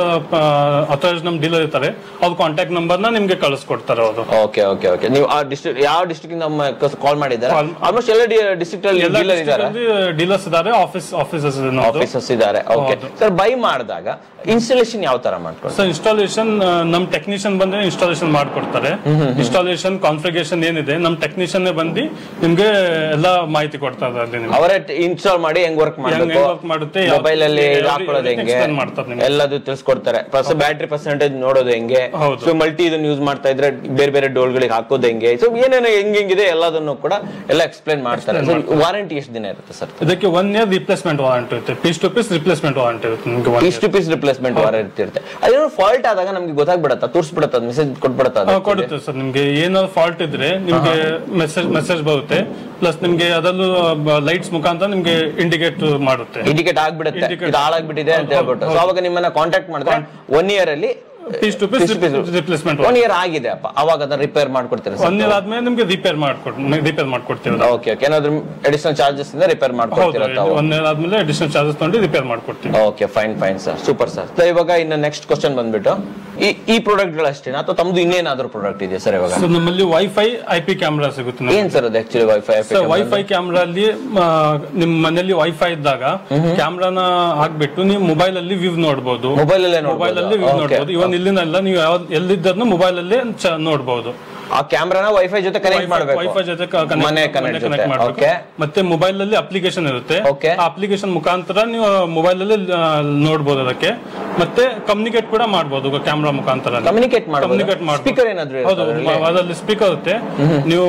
ಅಥರೈಸ್ ನಮ್ ಡೀಲರ್ ಇರ್ತಾರೆ ಅವ್ರ ಕಾಂಟ್ಯಾಕ್ಟ್ ನಂಬರ್ ನ ನಿಮ್ಗೆ ಕಳಿಸ್ಕೊಡ್ತಾರೆ ಅವರು ಓಕೆ ಓಕೆ ಓಕೆ ನೀವು ಆ ಡಿಸ್ಟ್ರಿಕ್ಟ್ ಯಾವ ಡಿಸ್ಟ್ರಿಕ್ಟ್ ನಮ್ಮ ಕಾಲ್ ಮಾಡಿದ್ದಾರೆ Call- ಆಲ್ಮೋಸ್ಟ್ ಎಲ್ಲ ಡಿಸ್ಟ್ರಿಕ್ಟ್ ಅಲ್ಲಿ ಎಲ್ಲ ಡೀಲರ್ ಇದ್ದಾರೆ ಡೀಲರ್ಸ್ ಇದಾರೆ ಆಫೀಸ್ ಆಫೀಸರ್ಸ್ ಆಫೀಸರ್ಸ್ ಇದ್ದಾರೆ ಓಕೆ ಸರ್ ಬೈ ಮಾಡಿದಾಗ ಇನ್ಸ್ಟಾಲೇಷನ್ ಯಾವ ತರ ಮಾಡ್ಕೊಂಡು ಸೊ ಇನ್ಸ್ಟಾಲೇಷನ್ ನಮ್ ಟೆಕ್ನಿಷಿಯನ್ ಬಂದ್ರೆ ಇನ್ಸ್ಟಾಲೇಷನ್ ಮಾಡ್ಕೊಡ್ತಾರೆ ಇನ್ಸ್ಟಾಲೇಷನ್ ಕಾನ್ಫಿಗರೇಷನ್ ಏನಿದೆ ನಮ್ ಟೆಕ್ನಿಷಿಯನ್ ಬಂದು ನಿಮ್ಗೆ ಎಲ್ಲ ಮಾಹಿತಿ ಕೊಡ್ತಾರೆ ಅಲ್ಲಿ ನಿಮ್ಗೆ ಅವರೇ ಇನ್ಸ್ಟಾಲ್ ಮಾಡಿ ಹೆಂಗ್ ವರ್ಕ್ ಹೆಂಗ್ ಮಾಡಬೇಕು work ಮಾಡುತ್ತೆ, ಯಾವ- ಮೊಬೈಲ್ ಅಲ್ಲಿ every- ಹಾಕೊಳ್ಳೋದು everything ಹೆಂಗೆ explain ಮಾಡ್ತಾರೆ ನಿಮ್ಗೆ. ಎಲ್ಲದು ತಿಳಿಸ್ಕೊಡ್ತಾರೆ ಪ್ಲಸ್ ಬ್ಯಾಟ್ರಿ ಪರ್ಸೆಂಟೇಜ್ ನೋಡೋದು ಹೆಂಗೆ ಹೌದು. ಸೊ ಮಲ್ಟಿ ಇದನ್ನ ಯೂಸ್ ಮಾಡ್ತಾ ಇದ್ರೆ ಬೇರೆ ಬೇರೆ ಡೋಲ್ಗಳಿಗೆ ಹಾಕೋದು ಹೆಂಗೆ ಸೊ ಏನೇನು ಹೆಂಗ್ ಹೆಂಗಿದೆ ಎಲ್ಲದನ್ನು ಕೂಡ ಎಲ್ಲ ಎಕ್ಸ್ಪ್ಲೈನ್ ಮಾಡ್ತಾರೆ ವಾರಂಟಿ ಎಷ್ಟು ದಿನ ಇರುತ್ತೆ ಸರ್ ಇದಕ್ಕೆ ಒನ್ ಇಯರ್ ರಿಪ್ಲೇಸ್ಮೆಂಟ್ ವಾರಂಟಿ ಇರುತ್ತೆ piece to piece replacement warranty ಇರುತ್ತೆ ನಿಮ್ಗೆ one piece to piece replacement warranty ಇರುತ್ತೆ ಅದೇನೋ ಫಾಲ್ಟ್ ಆದಾಗ ನಮ್ಗೆ ಗೊತ್ತಾಗ್ಬಿಡತ್ತಾ ತೋರಿಸ್ಬಿಡತ್ತ ಮೆಸೇಜ್ ಕೊಟ್ಬಿಡತ್ತ ಆ, ಕೊಡುತ್ತೆ ಸರ್ ನಿಮ್ಗೆ ಏನಾದ್ರು ಫಾಲ್ಟ್ ಇದ್ರೆ ನಿಮ್ಗೆ ಮೆಸೇಜ್ ಮೆಸೇಜ್ ಬರುತ್ತೆ ಪ್ಲಸ್ ನಿಮ್ಗೆ ಅದರಲ್ಲೂ ಲೈಟ್ಸ್ ಮುಖಾಂತರ ನಿಮ್ಗೆ ಇಂಡಿಕೇಟ್ ಮಾಡುತ್ತೆ ಇಂಡಿಕೇಟ್ ಆಗ್ಬಿಡುತ್ತೆ Indicate- ಇದು ಹಾಳಾಗ್ಬಿಟ್ಟಿದೆ ಅಂತ ಹೌದು, ಹೇಳ್ಬಿಟ್ಟು ಹೌದು. ಸೊ ಅವಾಗ ನಿಮ್ಮನ್ನ ಕಾಂಟ್ಯಾಕ್ಟ್ ಮಾಡಿದ್ರೆ ಒನ್ ಇಯರ್ ಅಲ್ಲಿ piece to piece replacement one year ಆಗಿದೆ ಅಪ್ಪ ಅವಾಗ ಅದನ್ನ ರಿಪೇರ್ ಮಾಡ್ಕೊಡ್ತೀರಾ ಒನ್ ಇಯರ್ ಆದ್ಮೇಲೆ ನಿಮ್ಗೆ ರಿಪೇರ್ ಮಾಡ್ಕೊಡ್ ರಿಪೇರ್ ಮಾಡ್ಕೊಡ್ತೀವಿ ನಾವು. ಓಕೆ ಓಕೆ ಏನಾದ್ರು ಅಡಿಷನಲ್ ಚಾರ್ಜಸ್ ಇಂದ ರಿಪೇರ್ ಹೌದು ಮಾಡ್ಕೊಡ್ತೀರಾ ತಾವು ಒನ್ ಇಯರ್ ಆದ್ಮೇಲೆ ಅಡಿಷನಲ್ ಚಾರ್ಜಸ್ ತಗೊಂಡು ರಿಪೇರ್ ಮಾಡ್ಕೊಡ್ತೀವಿ okay fine fine sir super sir sir ಇವಾಗ ಇನ್ನು ನೆಕ್ಸ್ಟ್ ಕ್ವಶನ್ ಬಂದ್ಬಿಟ್ಟು ಈ ಈ ಪ್ರಾಡಕ್ಟ್ ಗಳಷ್ಟೇನಾ ಅಥವಾ ತಮ್ದು ಇನ್ನೇನಾದ್ರೂ ಪ್ರಾಡಕ್ಟ್ ಇದೆಯಾ ಸರ್ ಇವಾಗ ಸೊ ನಮ್ಮಲ್ಲಿ ವೈಫೈ ಐ ಪಿ ಕ್ಯಾಮ್ರಾ ಸಿಗುತ್ತೆ ನಮ್ಗೆ. ಏನ್ ಸರ್ ಅದು actually wifi sir wifi camera ಅಲ್ಲಿ ಆ, ನಿಮ್ ಮನೆಯಲ್ಲಿ ವೈಫೈ ಇದ್ದಾಗ ಕ್ಯಾಮ್ರಾನ ಹಾಕ್ಬಿಟ್ಟು ನೀವು ಮೊಬೈಲ್ ಅಲ್ಲಿ ವ್ಯೂ ನೋಡಬಹುದು ಮೊಬೈಲ್ ಅಲ್ಲೇ ಮೊಬೈಲ್ ಅಲ್ಲಿ ವ್ಯೂ ನೋಡ್ಬೋದು ನೋಡಬಹುದು ಇವನ್ ಇಲ್ಲಿನೆಲ್ಲ ನೀವು ಯಾವ ಎಲ್ಲಿದ್ದನ್ನು ಮೊಬೈಲ್ ಅಲ್ಲೇ ಚ- ನೋಡ್ಬಹುದು ಆ ಕ್ಯಾಮ್ರಾನ ವೈಫೈ ಜೊತೆ ಕನೆಕ್ಟ್ ಮಾಡಬೇಕು ವೈಫೈ ಜೊತೆ ಮನೆ ಕನೆಕ್ಟ್ ಜೊತೆ ಮಾಡಬೇಕು ಓಕೆ ಮತ್ತೆ ಮೊಬೈಲ್ ಅಲ್ಲಿ ಅಪ್ಲಿಕೇಶನ್ ಇರುತ್ತೆ Okay. ಆ ಅಪ್ಲಿಕೇಶನ್ ಮುಖಾಂತರ ನೀವು ಮೊಬೈಲ್ ಅಲ್ಲಿ ಆ, ನೋಡ್ಬೋದು ಅದಕ್ಕೆ ಮತ್ತೆ ಕಮ್ಯುನಿಕೇಟ್ ಕೂಡ ಮಾಡಬಹುದು ಕ್ಯಾಮ್ರಾ ಮುಖಾಂತರ ಕಮ್ಯುನಿಕೇಟ್ ಮಾಡಬಹುದು ಕಮ್ಯುನಿಕೇಟ್ ಮಾಡಬಹುದು ಸ್ಪೀಕರ್ ಏನಾದ್ರು ಹೌದು ಇರುತ್ತಾ ಮ- ಅದರಲ್ಲಿ ಸ್ಪೀಕರ್ ಇರುತ್ತೆ ನೀವು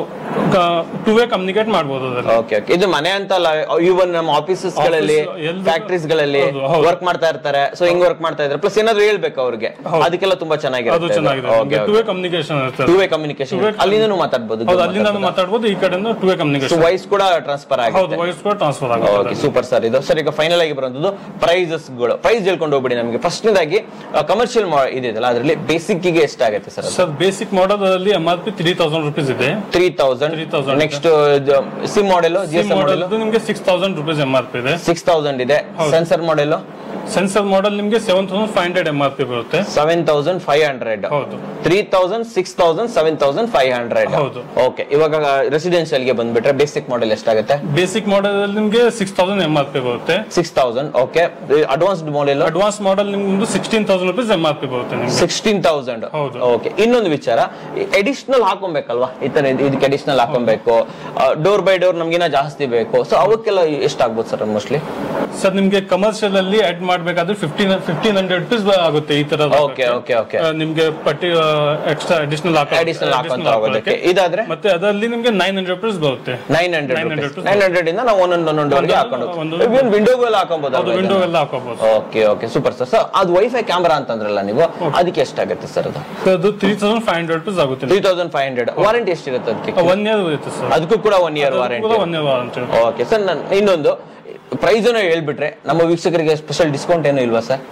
ಟೂ ವೇ ಕಮ್ಯುನಿಕೇಟ್ ಮಾಡಬಹುದು ಅದರಲ್ಲಿ ಓಕೆ ಓಕೆ ಇದು ಮನೆ ಅಂತ ಅಲ್ಲ ಇವನ್ ನಮ್ಮ ಆಫೀಸಸ್ ಗಳಲ್ಲಿ Office, ಎಲ್ರು- ಫ್ಯಾಕ್ಟ್ರೀಸ್ ಗಳಲ್ಲಿ ಹೌದು, ಹೌದು. ವರ್ಕ್ ಮಾಡ್ತಾ ಇರ್ತಾರೆ ಸೊ ಹಿಂಗ್ ವರ್ಕ್ ಮಾಡ್ತಾ ಇದ್ದಾರೆ ಪ್ಲಸ್ ಏನಾದ್ರು ಹೇಳ್ಬೇಕು ಅವ್ರಿಗೆ ಅದಕ್ಕೆಲ್ಲ ತುಂಬಾ ಅದು ಚೆನ್ನಾಗಿರುತ್ತೆ ಚೆನ್ನಾಗಿದೆ ಟೂ ವೇ ಕಮ್ಯುನಿಕೇಶನ್ ಇರುತ್ತೆ ಟೂ ವೇ ಕಮ್ಯುನಿಕೇಶನ್ ಅಲ್ಲಿಂದನೂ ಮಾತಾಡ್ಬೋದು ಹೌದು ಅಲ್ಲಿಂದ ಮಾತಾಡ್ಬೋದು ಈ ಕಡೆಯಿಂದ two way so communication voice ಕೂಡ ಟ್ರಾನ್ಸ್ಫರ್ ಹೌದು ಆಗುತ್ತೆ ವಾಯ್ಸ್ ಕೂಡ ಟ್ರಾನ್ಸ್ಫರ್ ಓಕೆ ಆಗುತ್ತೆ ಸೂಪರ್ ಸರ್ ಇದು ಸರ್ ಈಗ ಫೈನಲ್ ಆಗಿ ಬರುವಂತದ್ದು ಪ್ರೈಸಸ್ ಗಳು ಪ್ರೈಸ್ ಹೇಳ್ಕೊಂಡು ಹೋಗ್ಬಿಡಿ ನಮಗೆ ಫಸ್ಟ್ನೇದಾಗಿ ಕಮರ್ಷಿಯಲ್ ಇದೆಯಲ್ಲ ಅದರಲ್ಲಿ ಬೇಸಿಕ್ ಗೆ ಎಷ್ಟಾಗುತ್ತೆ ಸರ್ ಸರ್ ಬೇಸಿಕ್ ಮಾಡಲ್ ಅಲ್ಲಿ M R P three thousand rupees ಇದೆ three thousand 3000 next SIM model G S M model model ನಿಮ್ಗೆ six thousand rupees M R P ಇದೆ ಸಿಕ್ಸ್ ತೌಸಂಡ್ ಇದೆ ಸೆನ್ಸರ್ ಮಾಡೆಲ್ ಸೆನ್ಸರ್ ಮಾಡಲ್ ನಿಮ್ಗೆ seven thousand five hundred M R P ಬರುತ್ತೆ seven thousand five hundred ಹೌದು three thousand six thousand seven thousand five hundred ಹೌದು. Okay ಇವಾಗ residential ಗೆ ಬಂದ್ಬಿಟ್ರೆ basic model ಎಷ್ಟಾಗುತ್ತೆ ಬೇಸಿಕ್ ಮಾಡಲ್ ಅಲ್ಲಿ ನಿಮ್ಗೆ six thousand M R P ಬರುತ್ತೆ six thousand okay advanced model advance model ನಿಮ್ಗೆ sixteen thousand rupees M R P ಬರುತ್ತೆ ನಿಮ್ಗೆ ಸಿಕ್ಸ್ಟೀನ್ ತೌಸಂಡ್ ಹೌದು. ಓಕೆ ಇನ್ನೊಂದು ವಿಚಾರ ಎಡಿಷನಲ್ ಹಾಕೊಬೇಕಲ್ವಾ ಈ ತರ ಇದ್- ಇದಕ್ಕೆ ಅಡಿಷನಲ್ ಹಾಕೊಬೇಕು ಡೋರ್ ಬೈ ಡೋರ್ ನಮ್ಗಿನ ಜಾಸ್ತಿ ಬೇಕು ಸೊ ಅವಕ್ಕೆಲ್ಲ ಎಷ್ಟಾಗ್ಬೋದು ಸರ್ ಮೋಸ್ಟ್ಲಿ ಸರ್ ನಿಮ್ಗೆ ಕಮರ್ಷಿಯಲ್ ಅಲ್ಲಿ ಆಡ್ ಮಾಡ್ಬೇಕಾದ್ರೆ ಫಿಫ್ಟೀನ್ ಫಿಫ್ಟೀನ್ ಹಂಡ್ರೆಡ್ ರುಪೀಸ್ ಆಗುತ್ತೆ ಈ ತರ ಓಕೆ ಓಕೆ ಓಕೆ ನಿಮ್ಗೆ ಪಟ್ಟಿ ಎಕ್ಸ್ಟ್ರಾ ಅಡಿಷನಲ್ Additional ಹಾಕೊಂತ ಹೋಗೋದಕ್ಕೆ. ಇದಾದ್ರೆ? ಮತ್ತೆ ಅದರಲ್ಲಿ ನಿಮ್ಗೆ ನೈನ್ ಹಂಡ್ರೆಡ್ ರುಪೀಸ್ ಬರುತ್ತೆ nine hundred 900 rupees. Nine hundred ಇಂದ ನಾವು ಒಂದೊಂದು ಒಂದೊಂದು ಡೋರ್ಗೆ ಹಾಕೊಂಡು ಒಂದು- ಇವನ್ ವಿಂಡೋಗೆಲ್ಲ ಅದು ಹಾಕೊಬಹುದು ವಿಂಡೋ ಎಲ್ಲ ಹಾಕೋಬಹುದು okay okay super sir sir ಅದು ವೈಫೈ ಕ್ಯಾಮ್ರಾ ಅಂತಂದ್ರಲ್ಲ ನೀವು ಅದಕ್ಕೆ ಎಷ್ಟಾಗುತ್ತೆ ಸರ್ ಅದು ಅದು three thousand five hundred rupees ಆಗುತ್ತೆ three thousand five hundred warranty ಎಷ್ಟಿರುತ್ತೆ ಅದಕ್ಕೆ ಒನ್ ಇಯರ್ ಇರುತ್ತೆ ಸರ್ ಅದಕ್ಕೂ ಕೂಡ one year warranty one year warranty okay sir ನಾನು ಇನ್ನೊಂದು ಪ್ರೈಸ್ ಹೇಳ್ಬಿಟ್ರೆ ನಮ್ಮ ವೀಕ್ಷಕರಿಗೆ ಸ್ಪೆಷಲ್ ಡಿಸ್ಕೌಂಟ್ ಏನು ಇಲ್ವಾ ಸರ್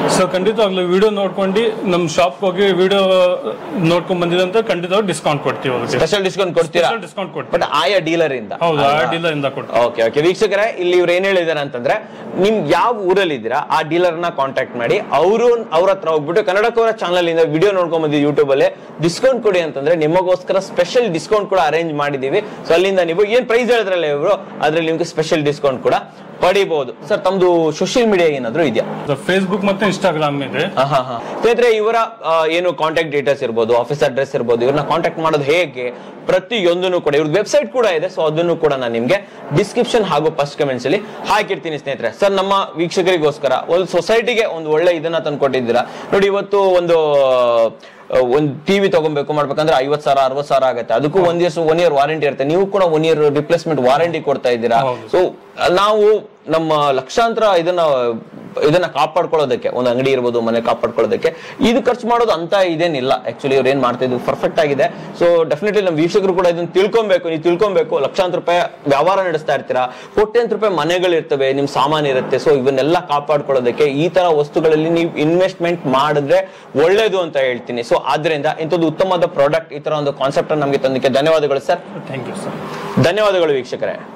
ಸೊ ಖಂಡಿತವಾಗ್ಲೂ ವಿಡಿಯೋ ನೋಡ್ಕೊಂಡು ನಮ್ಮ ಶಾಪ್ ಹೋಗಿ ವಿಡಿಯೋ ನೋಡ್ಕೊಂಡ್ ಬಂದಿದಂತ ಖಂಡಿತವಾಗಿ ಡಿಸ್ಕೌಂಟ್ ಕೊಡ್ತೀವಿ ಅವ್ರಿಗೆ ಸ್ಪೆಷಲ್ ಡಿಸ್ಕೌಂಟ್ ಕೊಡ್ತೀರಾ Special discount ಕೊಡ್ತೀವಿ. ಬಟ್ ಆಯಾ ಡೀಲರ್ ಇಂದ ಹೌದು ಆ ಡೀಲರ್ ಇಂದ ಕೊಡ್ತೀವಿ ಓಕೆ ಓಕೆ ವೀಕ್ಷಕರೇ ಇಲ್ಲಿ ಇವ್ರು ಏನ್ ಹೇಳಿದಾರೆ ಅಂತಂದ್ರೆ ನಿಮ್ ಯಾವ ಊರಲ್ಲಿ ಇದ್ದೀರಾ ಆ ಡೀಲರ್ ನ ಕಾಂಟ್ಯಾಕ್ಟ್ ಮಾಡಿ ಅವರು ಅವ್ರ ಹತ್ರ ಹೋಗ್ಬಿಟ್ಟು ಕನ್ನಡಕವರ ಚಾನಲ್ ಇಂದ ವಿಡಿಯೋ ನೋಡ್ಕೊಂಡ್ ಬಂದಿದ್ದು ಯೂಟ್ಯೂಬ್ ಅಲ್ಲಿ ಡಿಸ್ಕೌಂಟ್ ಕೊಡಿ ಅಂತಂದ್ರೆ ನಿಮಗೋಸ್ಕರ ಸ್ಪೆಷಲ್ ಡಿಸ್ಕೌಂಟ್ ಕೂಡ ಅರೇಂಜ್ ಮಾಡಿದೀವಿ ಸೊ ಅಲ್ಲಿಂದ ನೀವು ಏನ್ ಪ್ರೈಸ್ ಹೇಳಿದ್ರಲ್ಲ ಇವರು ಅದ್ರಲ್ಲಿ ನಿಮ್ಗೆ ಸ್ಪೆಷಲ್ ಡಿಸ್ಕೌಂಟ್ ಕೂಡ ಪಡಿಬಹುದು ಸರ್ ತಮ್ದು ಸೋಷಿಯಲ್ ಮೀಡಿಯಾ ಏನಾದ್ರು ಇದೆಯಾ ಫೇಸ್ಬುಕ್ ಮತ್ತೆ ಇನ್ಸ್ಟಾಗ್ರಾಮ್ ಇದೆ ಹಾ, ಹಾ, ಹಾ. ಸ್ನೇಹಿತರೆ ಇವರ ಆ, ಏನು ಕಾಂಟ್ಯಾಕ್ಟ್ ಡೀಟೇಲ್ಸ್ ಇರ್ಬೋದು ಆಫೀಸ್ ಅಡ್ರೆಸ್ ಇರ್ಬೋದು ಇವ್ರನ್ನ ಕಾಂಟ್ಯಾಕ್ಟ್ ಮಾಡೋದು ಹೇಗೆ ಪ್ರತಿಯೊಂದನ್ನು ಕೂಡ ಇವ್ರ ವೆಬ್ಸೈಟ್ ಕೂಡ ಇದೆ ಸೊ ಅದನ್ನು ಕೂಡ ನಾನು ನಿಮ್ಗೆ ಡಿಸ್ಕ್ರಿಪ್ಷನ್ ಹಾಗೂ ಫಸ್ಟ್ ಕಮೆಂಟ್ಸ್ ಅಲ್ಲಿ ಹಾಕಿರ್ತೀನಿ ಸ್ನೇಹಿತರೆ ಸರ್ ನಮ್ಮ ವೀಕ್ಷಕರಿಗೋಸ್ಕರ ಒಂದು ಸೊಸೈಟಿಗೆ ಒಂದು ಒಳ್ಳೆ ಇದನ್ನ ತಂದ್ಕೊಟ್ಟಿದ್ದೀರಾ ನೋಡಿ ಇವತ್ತು ಒಂದು ಆ, ಒಂದು ಟಿವಿ ತಗೊಬೇಕು ಮಾಡ್ಬೇಕಂದ್ರೆ ಐವತ್ ಸಾವಿರ ಅರವತ್ ಸಾವಿರ ಆಗುತ್ತೆ ಅದಕ್ಕೂ ಒಂದ್ ಇಯರ್ಸ್ ಒನ್ ಇಯರ್ ವಾರಂಟಿ ಇರುತ್ತೆ ನೀವು ಕೂಡ ಒನ್ ಇಯರ್ ರಿಪ್ಲೇಸ್ಮೆಂಟ್ ವಾರಂಟಿ ಕೊಡ್ತಾ ಇದ್ದೀರಾ ಹೌದು. ಸೊ ನಾವು ನಮ್ಮ ಲಕ್ಷಾಂತರ ಇದನ್ನ ಇದನ್ನ ಕಾಪಾಡ್ಕೊಳ್ಳೋದಕ್ಕೆ ಒಂದು ಅಂಗಡಿ ಇರ್ಬೋದು ಮನೆ ಕಾಪಾಡ್ಕೊಳ್ಳೋದಕ್ಕೆ ಇದು ಖರ್ಚು ಮಾಡೋದು ಅಂತ ಇದೇನಿಲ್ಲ ಆಕ್ಚುಲಿ ಅವ್ರು ಏನ್ ಮಾಡ್ತಾ ಇದ್ರು ಪರ್ಫೆಕ್ಟ್ ಆಗಿದೆ ಸೊ ಡೆಫಿನೆಟ್ಲಿ ನಮ್ಮ ವೀಕ್ಷಕರು ಕೂಡ ಇದನ್ನ ತಿಳ್ಕೊಬೇಕು ನೀವು ತಿಳ್ಕೊಬೇಕು ಲಕ್ಷಾಂತರ ರೂಪಾಯಿ ವ್ಯವಹಾರ ನಡೆಸ್ತಾ ಇರ್ತೀರಾ ಕೋಟ್ಯಾಂತರ ರೂಪಾಯಿ ಮನೆಗಳಿರ್ತವೆ ನಿಮ್ ಸಾಮಾನು ಇರುತ್ತೆ ಸೊ ಇವನ್ನೆಲ್ಲ ಕಾಪಾಡ್ಕೊಳ್ಳೋದಕ್ಕೆ ಈ ತರ ವಸ್ತುಗಳಲ್ಲಿ ನೀವು ಇನ್ವೆಸ್ಟ್ಮೆಂಟ್ ಮಾಡಿದ್ರೆ ಒಳ್ಳೇದು ಅಂತ ಹೇಳ್ತೀನಿ ಸೊ ಆದ್ರಿಂದ ಇಂಥದ್ದು ಉತ್ತಮವಾದ ಪ್ರಾಡಕ್ಟ್ ಈ ತರ ಒಂದು ಕಾನ್ಸೆಪ್ಟ್ ನಮಗೆ ತಂದಕ್ಕೆ ಧನ್ಯವಾದಗಳು ಸರ್ ಥ್ಯಾಂಕ್ ಯು ಸರ್ ಧನ್ಯವಾದಗಳು ವೀಕ್ಷಕರೇ